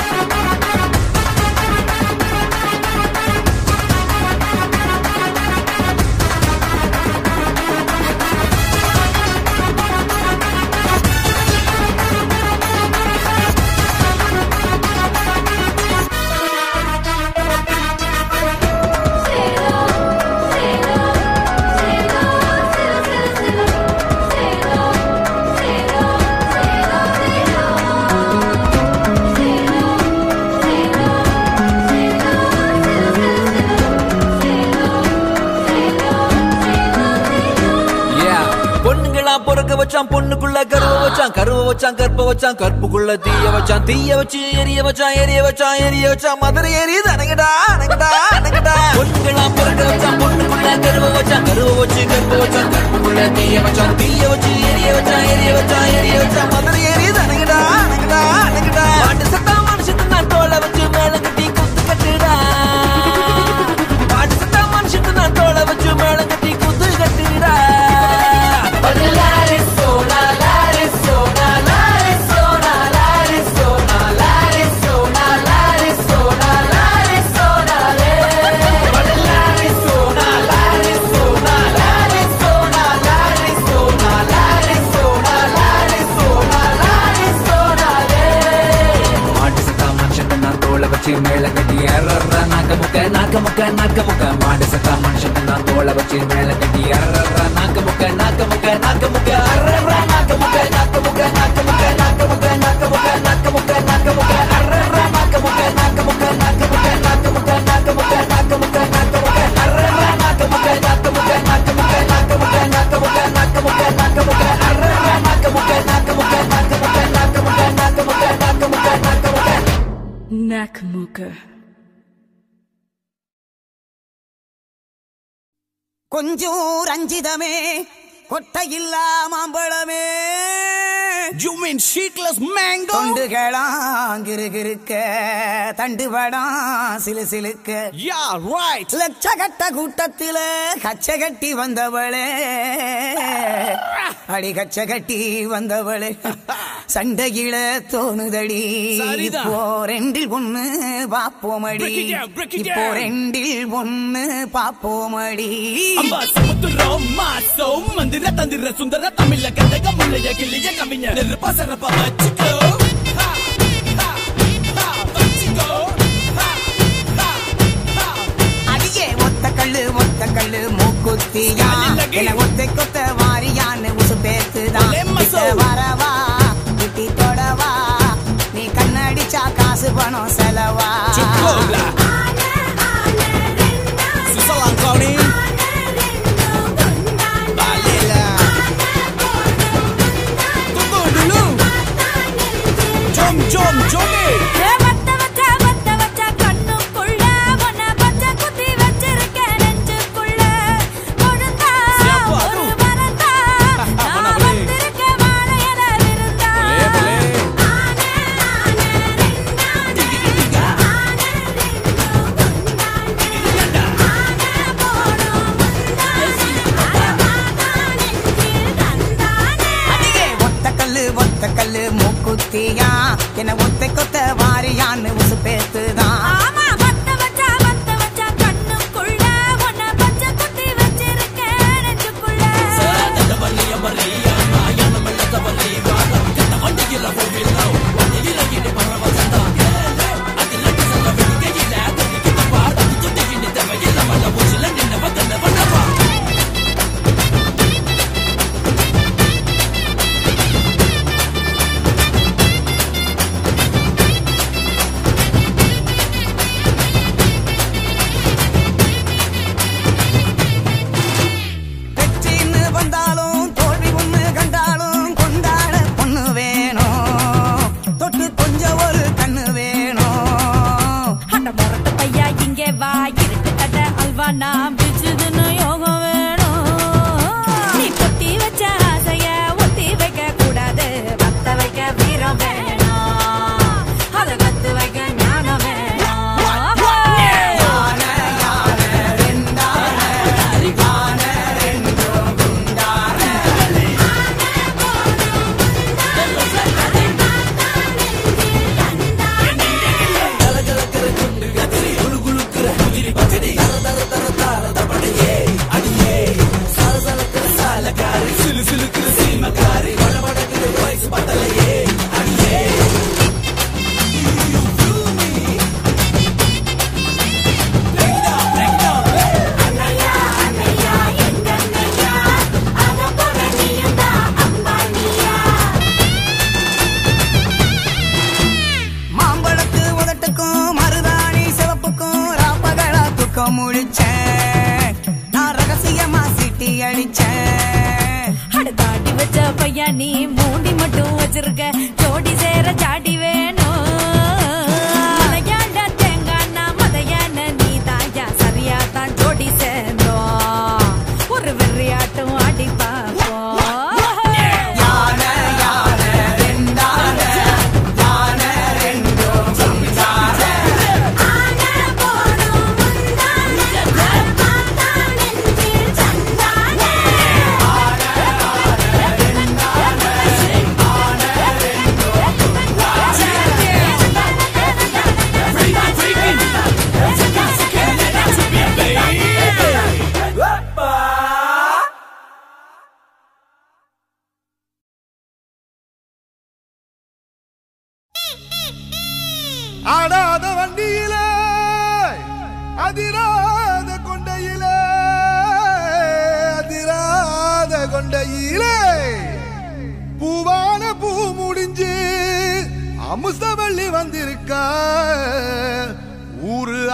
O: Yeah. பொண்ணுங்களா பொறுக்க வச்சான் பொண்ணுக்குள்ள கருவ வச்சான் கருவ வச்சான் கற்ப வச்சான் கற்புக்குள்ள தீய வச்சான் தீய வச்சு எரிய வச்சான் எரிய வச்சான் எரிய வச்சான் மதுரை எரியுது அணங்கடா அணங்கடா அணங்கடா பொண்ணுங்களா பொறுக்க வச்சான் பொண்ணுக்குள்ள கருவ வச்சான் கருவ வச்சு கற்ப வச்சான் கற்புக்குள்ள தீய வச்சான் தீய வச்சு எரிய வச்சான் எரிய வச்சான் எரிய வச்சான் மதுரை எரியுது அணங்கடா அணங்கடா அணங்கடா நாக்க முக்க நாக்க முக்க மாடு சக்கா மனுஷன் நான் தோலை வச்சு மேல கட்டி அர்றா நாக்க முக்க நாக்க முக்க நாக்க முக்க அர்றா நாக்க முக்க நாக்க முக்க நாக்க முக்க நாக்க முக்க நாக்க முக்க நாக்க முக்க நாக்க முக்க அர்றா நாக்க முக்க நாக்க முக்க நாக்க முக்க நாக்க முக்க நாக்க முக்க நாக்க முக்க நாக்க முக்க அர்றா நாக்க முக்க நாக்க முக்க நாக்க முக்க நாக்க முக்க நாக்க முக்க நாக்க முக்க நாக்க முக்க அர்றா நாக்க முக்க நாக்க முக்க நாக்க முக்க நாக்க முக்க நாக்க முக்க நாக்க முக்க நாக்க முக்க
B: Nakamooka.
P: கொஞ்சம் ரஞ்சிதமே கொட்டையில்லா மாம்பழமே
H: You mean sheetless mango?
P: தொண்டுகளாம் கிருகிருக்க தண்டுபடாம் சிலு சிலுக்க
H: Yeah, right.
P: லட்சகட்ட கூட்டத்தில கச்ச கட்டி வந்தவளே அடி கச்ச கட்டி வந்தவளே சண்டையில தோணுதடி
H: சரிதான்.
P: இப்போ ரெண்டில் ஒண்ணு பாப்போமடி
H: Break it down, break it
P: இப்போ
H: down.
P: ரெண்டில் ஒண்ணு பாப்போமடி
L: அம்பா சமுத்திரம் மாசம் மந்திர தந்திர சுந்தர தமிழ கதக முள்ளைய கிளிய கவிஞர் நெருப்பா சிறப்பா வச்சுக்கோ ஹா, ஹா, ஹா, வச்சுக்கோ ஹா, ஹா, ஹா.
P: அடியே ஒத்த கல்லு ஒத்த கல்லு மூக்குத்தியா என ஒத்தை கொத்த வாரியான்னு உசு பேத்துதான் கிட்ட வரவா குட்டி தொடவா நீ கண்ணடிச்சா காசு பணம் செலவா
H: Chukobla. Susalangkoni. Balela. Tunggu dulu. Jom, jom, jomi.
B: ஏ வத்த வச்ச வத்த வச்ச கண்ணுக்குள்ள உன்னை பச்சை குத்தி வச்சிருக்கேன் நெஞ்சுக்குள்ள கொழுந்தா ஒரு வரந்தா நான் வந்திருக்கேன் வாழையில விருந்தா
P: அடியே ஒத்த கல்லு ஒத்த கல்லு மூக்குத்தியா என ஒத்தை கொத்த வாரியான்னு உசு பேத்துதான்
B: ஆமா வத்த வச்ச வத்த வச்ச கண்ணுக்குள்ள உன்னை பச்சை குத்தி வச்சிருக்கேன் நெஞ்சுக்குள்ள
P: வெற்றின்னு வந்தாலும் தோல்வி ஒண்ணு கண்டாலும் கொண்டாட பொண்ணு வேணும் தொட்டு கொஞ்சம் ஒரு கண்ணு வேணும்
B: அட முரட்டு பையா இங்கே வா இருக்கு கட்ட அல்வா நான் பிச்சுதுன்னு யோகம் வேணும் நீ பொத்தி வச்ச ஆசைய ஒத்தி வைக்க கூடாது வத்த வைக்க வீரம் வேணும் அத கத்து வைக்க ஞானம் வேணும்
P: மாம்பழத்து உதட்டுக்கும் மருதாணி சிவப்புக்கும் ராப்பகலா தூக்கம் முழிச்சேன் நான் ரகசியமா சிட்டி அடிச்சேன்
B: அட தாடி வச்ச பையா நீ மூடி மட்டும் வச்சிருக்க ஜோடி சேர ஜாடி வேணும் மலையாண்ட தேங்கானா மதையான நீ தாயா சரியா தான் ஜோடி சேர்ந்தோம் ஒரு வெறியாட்டம் ஆடி பார்ப்போம்
P: ஆன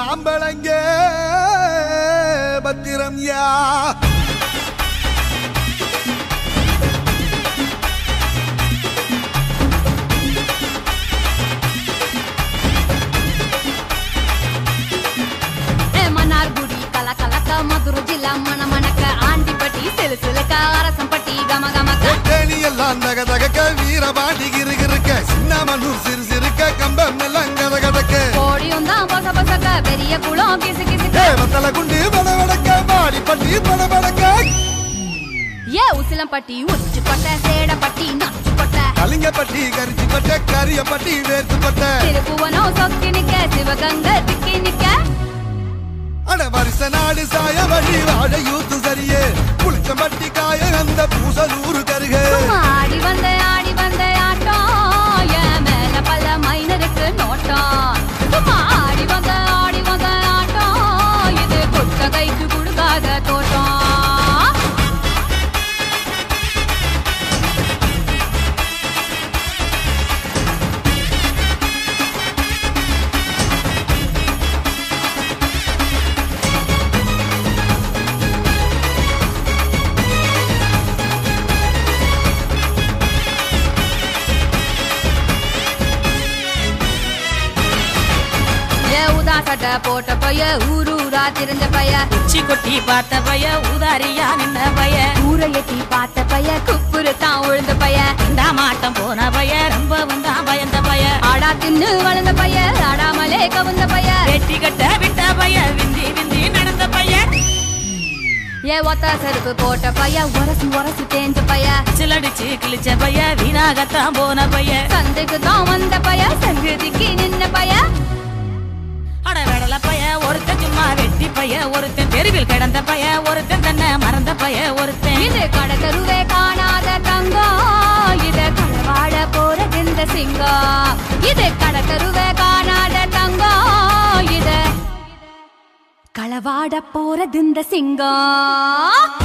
Q: ஆம்பளங்க பத்திரம் யா
R: மன்னார்குடி கல கலக்க மதுரை ஜில்லா மண மணக்க ஆண்டிப்பட்டி சிலு சிலுக்க அரசம்பட்டி கம கமக்க
Q: தேனி எல்லாம் தக தகக்க வீரபாண்டி கிருகிருக்க சின்னமனூர் சிறு சிறுக்க கம்பம் எல்லாம் கத கதக்க
R: கோடியும் தான் பொச பொசக்க பெரிய குளம் கிசு கிசுக்க
Q: தேவத்தல குண்டு பட வடக்க பாடி பட்டி பட வடக்க
R: ஏ உசிலம்பட்டி உச்சி கொட்ட சேடப்பட்டி நச்சு கொட்ட
Q: கலிங்கப்பட்டி கரிச்சி பட்ட கரியப்பட்டி வேர்த்து பட்ட
R: திருப்புவனம் சொக்கி நிக்க சிவகங்க திக்கி நிக்க
Q: அட வருஷ நாடு சாய வழி வாழ யூத்து சரியே புளிச்சம்பட்டி காய அந்த பூசலூரு கருக
R: சும்மா ஆடி வந்த ஆடி வந்த ஆட்டம் என் மேல பல மைனருக்கு நோட்டம் சும்மா ஆடி வந்த ஆடி வந்த ஆட்டம் இது கொட்ட கைக்கு கொடுக்காத தோட்டம் ஏ உதா சட்டை போட்ட பைய ஊரு ஊரா திரிஞ்ச பைய
J: உச்சி கொட்டி பார்த்த பைய உதாரியா நின்ன பைய
R: ஊரை எட்டி பார்த்த பைய குப்புரு தான் உழுந்த பைய
J: இந்த மாட்டம் போன பைய ரொம்ப வந்தா பயந்த பைய
R: ஆடா தின்னு வளர்ந்த பைய ஆடாமலே கவுந்த பைய
J: வெட்டி கட்ட விட்ட பைய விந்தி விந்தி நடந்த பைய
R: ஏ ஒத்த செருப்பு போட்ட பைய உரசி உரசி தேஞ்ச பைய
J: சிலடிச்சு கிழிச்ச பைய வீணாகத்தான் போன பைய
R: சந்தைக்கு தான் வந்த பைய சங்கதிக்கு நின்ன பைய
J: அட வெடல பைய ஒருத்தன் சும்மா வெட்டி பைய ஒருத்தன் தெருவில் கிடந்த பைய ஒருத்தன் தன்னை மறந்த பைய ஒருத்தன்
R: இது கடத்தருவே காணாத தங்கம் இது களவாட போறது இந்த சிங்கம் இது கடத்தருவே காணாத தங்கம் இது களவாட போறது இந்த சிங்கம்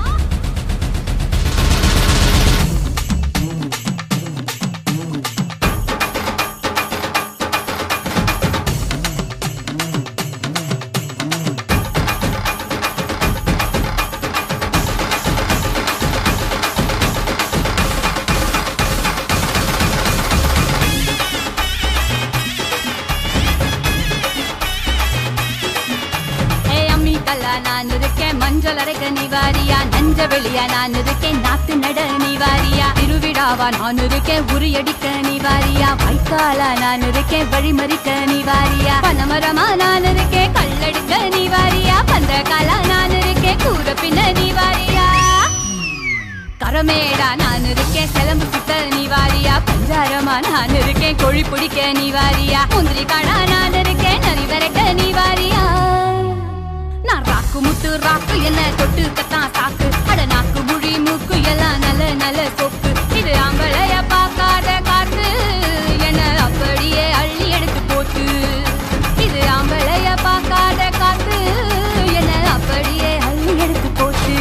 R: ஏ அம்மி கல்லா நான் இருக்கேன் மஞ்சள் அரைக்க நிவாரியா நஞ்ச வெளியா நான் இருக்கேன் நாத்து நட நிவாரியா திருவிழாவா நான் இருக்கேன் உரியடிக்க நிவாரியா வைக்காலா நான் இருக்கேன் வழிமறிக்க நிவாரியா பனமரமா நான் இருக்கேன் கல்லடிக்க நிவாரியா பந்தகாலா நான் இருக்கேன் கூற பின்ன நிவாரியா கரமேடா நான் இருக்கேன் சிலம்பு சுத்த நிவாரியா பஞ்சாரமா நான் இருக்கேன் கொழி பிடிக்க நிவாரியா முந்திரி காடா நான் இருக்கேன் நரி வரைக்க நிவாரியா நான் ராக்கு முத்து ராக்கு என்ன தொட்டு கத்தான் சாக்கு அட நாக்கு முழி மூக்கு எல்லாம் நல்ல நல்ல சொக்கு இது ஆம்பளைய பார்க்காத காத்து என்ன அப்படியே அள்ளி எடுத்து போட்டு இது ஆம்பளைய பார்க்காத காத்து என்ன அப்படியே அள்ளி எடுத்து போட்டு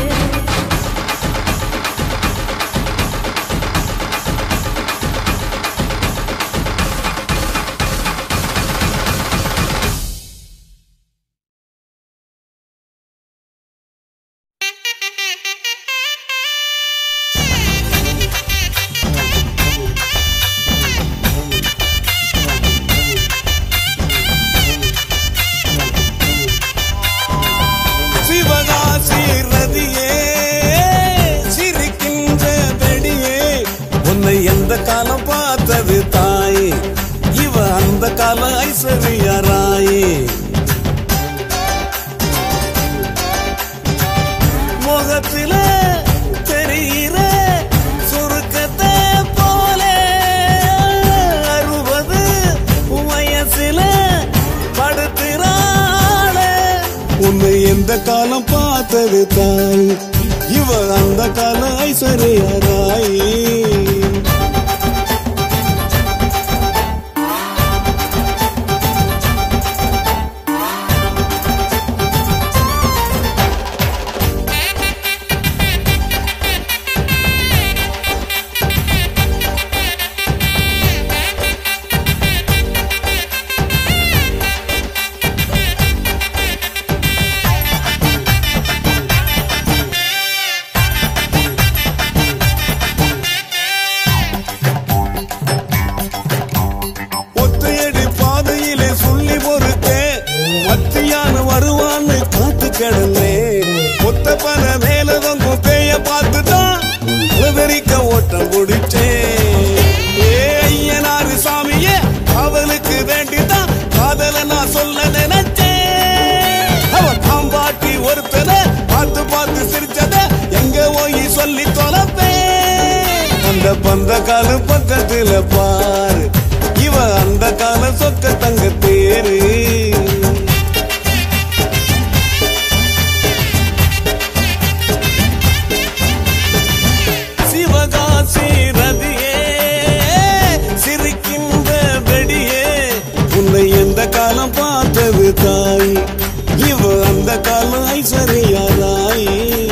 S: சிவகாசி ரதியே சிரிக்கின்ற வெடியே உன்னை எந்த காலம் பார்த்தது தாயே இவ அந்த கால ஐஸ்வர்யா ராயே முகத்தில தெரிகிற சுருக்கத்தை போல அறுபது வயசுல படுத்துறாளே உன்னை எந்த காலம் பார்த்தது தாய் இவ அந்த கால ஐஸ்வர்யா ராய் கிடந்தேன் ஒத்த பல மேல தொங்கும் பேய பார்த்துதான் அலதரிக்க ஓட்டம் பிடிச்சேன் ஏ ஐயனாரு சாமியே அவளுக்கு வேண்டிதான் காதல நான் சொல்ல நினைச்சேன் அவ பாம்பாட்டி ஒருத்தன பார்த்து பார்த்து சிரிச்சத எங்க போய் சொல்லி தொலைப்பேன் அந்த பந்த கால பக்கத்துல பாரு இவ அந்த கால சொக்க தங்க தேரு சிவகாசி ரதியே சிரிக்கின்ற வெடியே உன்னை எந்த காலம் பார்த்தது தாய் இவ அந்த காலம் ஐஸ்வர்யா ராய்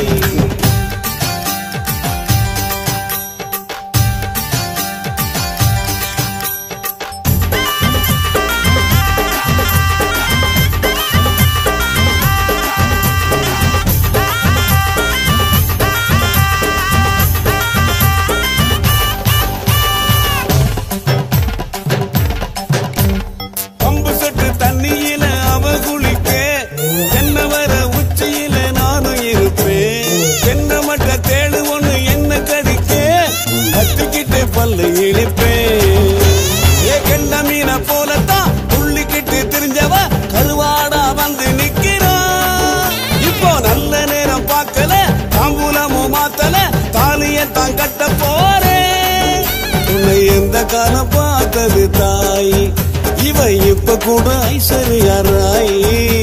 S: பம்பு சொட்டு தண்ணியில அவ குளிக்க என்ன வர உச்சியில நானும் இருப்பேன் என்ன மட்ட தேடு ஒண்ணு என்ன கடிக்க கத்திக்கிட்டு பல்லு இழிப்பேன் ஏ கெண்ட மீனை போலத்தான் துள்ளிக்கிட்டு திரிஞ்சவ கருவாடா வந்து நிக்கிறா இப்போ நல்ல நேரம் பார்க்கல தாம்பூலமும் மாத்தல தாலிய தான் கட்ட போறேன் உன்னை எந்த காலம் பார்த்தது தாய் இவ இப்ப கூட ஐஸ்வர்யா ராய்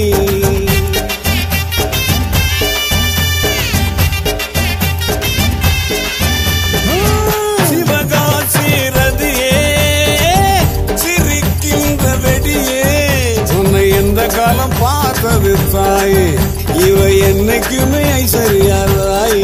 S: சிவகாசி ரதியே சிரிக்கின்ற வெடியே உன்னை எந்த காலம் பார்த்தது தாய் இவ என்னைக்குமே Aishwarya Rai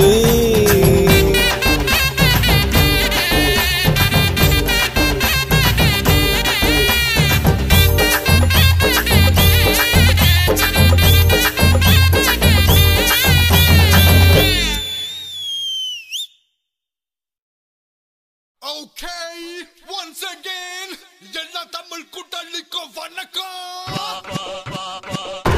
Q: Okay, once again, எல்லா தமிழ் கூட்டாளிக்கும் வணக்கம்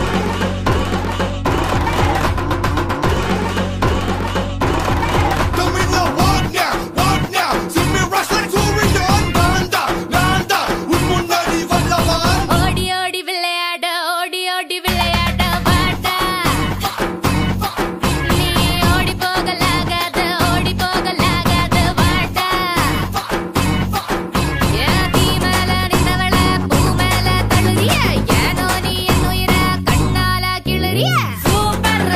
Q: தமிழ்ல வாட்யா, வாட்யா, சிம்மி ரசன் சூரியன் நான்தா, நான்தா, உன் முன்னாடி வல்லவன்.
R: ஓடி ஓடி விளையாட ஓடி ஓடி விளையாட வாடா நீ ஓடி போகலாகாத ஓடி போகலாகாத வாடா ஏன் தீ மேல நின்றவள பூ மேல தழுறிய ஏனோ நீ என் உயிர கண்ணால கிளறிய சூப்பர்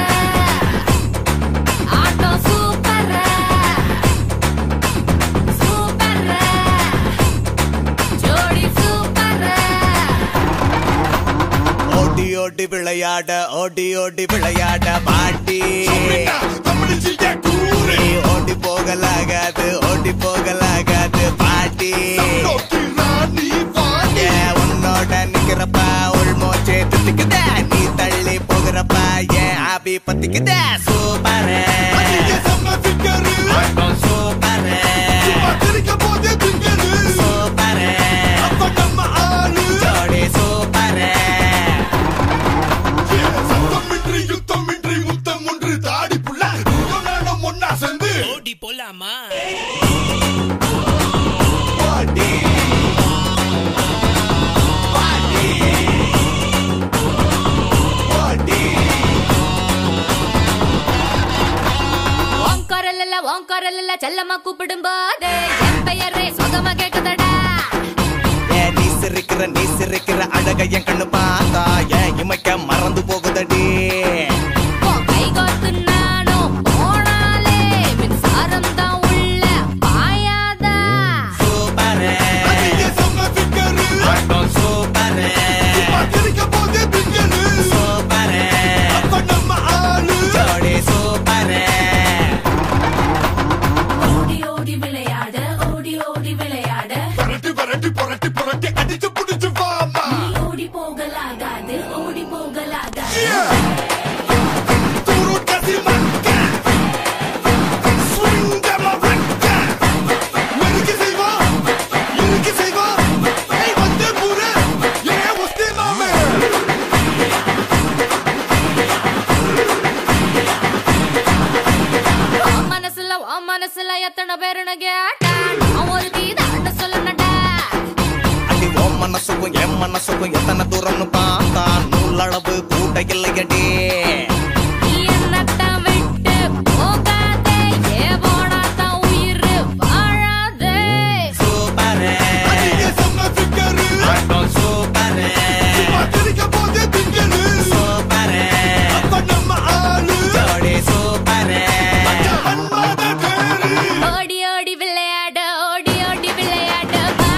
R: ஆட்டம் சூப்பர் சூப்பர் ஜோடி சூப்பர்
E: ஓடி ஓடி விளையாட ஓடி ஓடி விளையாட பாட்டி நீ ஓடி போகலாகாது ஓடி போகலாகாது பாட்டி ஏன் உன்னோட நிக்கிறப்ப உள்மோச்சே திட்டுக்குத நீ தள்ளி போகிறப்ப ஏன் ஆபி பத்திக்குத சூப்பர் சூப்பர் சூப்பர் ஜோடி சூப்பர்
Q: சத்தமின்றி யுத்தமின்றி முத்தம் ஒன்று தாடி புள்ள உங்க நானும் ஒன்னா சேர்ந்து
L: ஓடி போலாமா
R: உன் குரல் இல்ல உன் குரல் இல்ல செல்லமா கூப்பிடும் போது என் பெயரே சுகமா கேக்குதடா
E: ஏன் நீ சிரிக்கிற நீ சிரிக்கிற அழக என் கண்ணு பார்த்தா ஏன் இமைக்க மறந்து போகுதடி
R: உன் கை கோர்த்து நானும் போனாலே மின்சாரம் தான் உள்ள பாயாதா
E: சூப்பர் சூப்பர் சூப்பர் ஜோடி சூப்பர்
B: ஓடி ஓடி விளையாட ஓடி ஓடி விளையாட
Q: புரட்டி புரட்டி புரட்டி புரட்டி அடிச்சு புடிச்சு வாமா
B: நீ ஓடி போகலாகாது
R: எத்தனை பேருன்னு கேட்டா நான் ஒரு தீதாண்ட சொல்லணும்டா
K: அடி ஓ மனசுக்கும் என் மனசுக்கும் எத்தனை தூரம்னு பார்த்தா நூலளவு கூட இல்லையடி
R: நீ என்னத்தான் விட்டு போகாதே ஏ போனாதான் உயிர் வாழாதே
K: சூப்பரே ஆட்டம் சூப்பரே சூப்பரே ஜோடி சூப்பரே
R: ஓடி ஓடி விளையாட ஓடி ஓடி விளையாட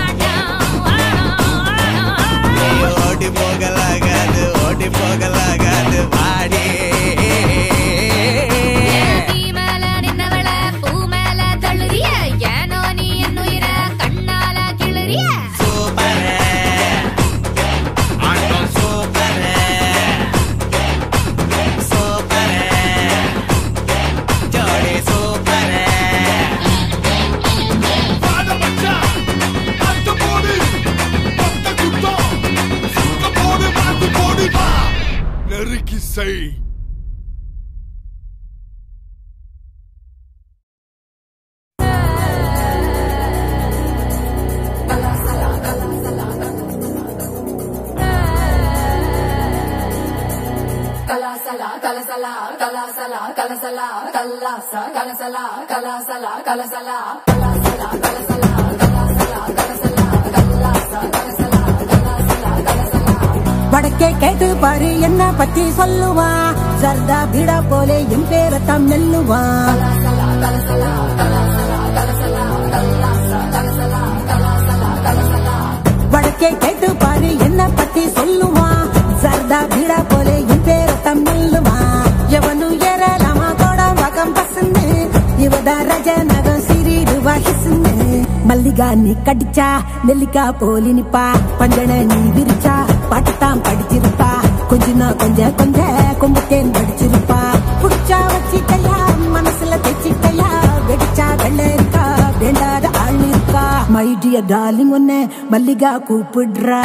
K: ஏய், ஓடி போகலாகாது ஓடி போகலாகாது வாடி
R: தீ மேல நின்னவள பூ மேல தள்ளுறிய ஏனோ நீ என் உயிர கண்ணால கிளறிய
K: சூப்பரே ஆட்டம் சூப்பரே சூப்பரே ஜோடி சூப்பரே
Q: நெருக்கி செய்
B: கலாசலா கலசலா கலாசலா கலசலா கல்லாசா கலசலா கலாசலா கலசலா கலாசலா கலசலா கலாசலா கலசலா கல்லாசா கலசலா கலாசலா கலசலா
T: வடக்கே கேட்டு பாரு என்ன பத்தி சொல்லுவா சர்தா பீடா போலே என் பேரத்தான் மெல்லுவா வடக்கே கேட்டு பாரு என்ன பத்தி சொல்லுவா சர்தா பீடா போலே என் பேரத்தான் மெல்லுவா எவனு ஏறலாமா கூட வகம் பசந்து இவதா ரஜ நகம் சிறிடுவா ஹிசுன்னு மல்லிகா நீ கடிச்சா நெல்லிக்கா போலி நிப்பா பஞ்சன நீ விரிச்சா பாட்டுத்தான் படிச்சிருப்பா கொஞ்சனா கொஞ்ச கொஞ்ச கொம்புத்தேன் படிச்சிருப்பா புடிச்சா வச்சிக்கையா மனசுல தைச்சிக்கையா வெடிச்சா வெள்ள இருக்கா வேண்டாத ஆள் இருக்கா மை டியர் டார்லிங் ஒன்னு மல்லிகா கூப்பிடுறா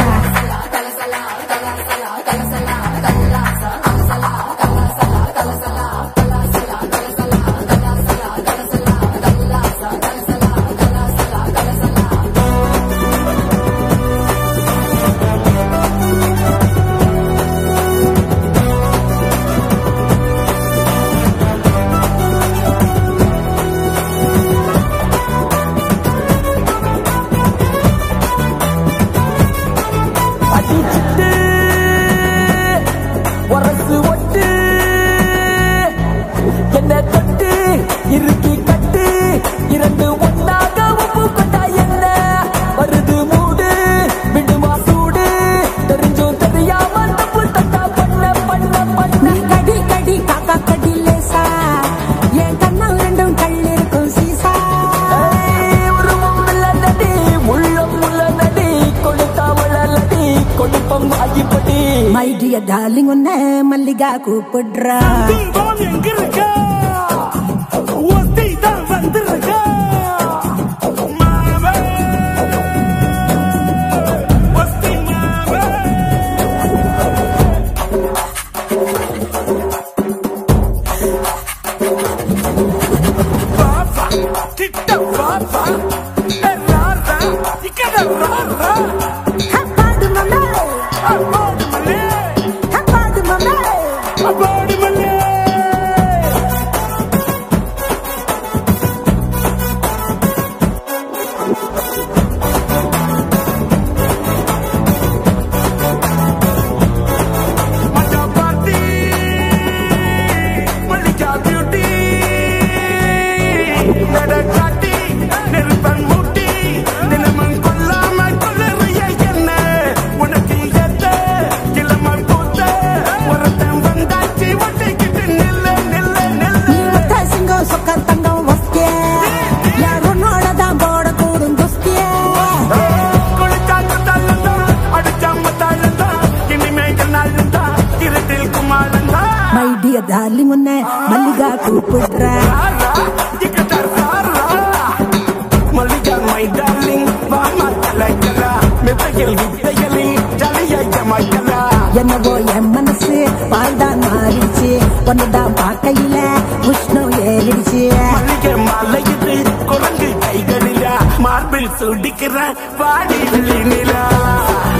A: அடிச்சிட்டு உரசு ஒட்டு என்ன தொட்டு இறுக்கி கட்டு இரண்டு ஒன்னாக உப்பு கொண்டா என்ன வருது மூடு விடுமா சூடு தெரிஞ்சும் தெரியாம தப்பு தட்டா பண்ண பண்ண பண்ண
T: நீ கடி கடி காக்கா கடி லேசா என் கண்ணம் ரெண்டும் கள்ளிருக்கும் சீசா
A: உருவம் இல்லடி உள்ளம் உள்ளடி கொடுத்தா வளலடி கொடுப்பம் ஆகிப்படி
T: மை டியர் டார்லிங் ஒன்னு மல்லிகா கூப்பிடுறா
L: எங்க இருக்க ஒத்தி தான் வந்திருக்க மாவே ஒத்தி மாவே பாப்பா கிட்ட பாப்பா ராரா இக்கட ராரா
T: அப்பாடு மம்மே
L: அப்பாடு மல்லே
T: அப்பாடு மம்மே
L: அப்பாடு மல்லே மஜா பார்ட்டி மல்லிகா பியூட்டி நட காட்டி நெருப்பன் மூட்டி தினமும் கொல்லாம கொள்ளறிய என்ன உனக்கு ஏத்த இளமர் கூத்த ஒருத்தன் வந்தாச்சு ஒட்டிக்கிட்டு நில்ல நில்ல நில்ல
T: நீ ஒத்த சிங்கம் சொக்க தங்கம் வஸ்திய யார் உன்னோடதான் போட கூடும் துஸ்திய
L: குளிச்சாக்கு தள்ளந்தான் அடிச்சாம தாழந்தான் இனிமேல் நாளந்தா இருட்டில் குமாரந்தா
T: மை டியர் டார்லிங் ஒன்னு மல்லிகா கூப்பிடுறா
L: மல்லிகா மை டார்லிங் வாமா கலக்கலா மெத்தையில் வித்தையலி ஜலிய மக்களா
T: என்னவோ என் மனசு வாழ்தான் மாறிடுச்சு ஒன்னுதான் பார்க்கையில உஷ்ணம் ஏறிடுச்சு
L: மல்லிகை மலையுது குரங்கு
U: சுடிக்கிற பாடி வெளி நிலா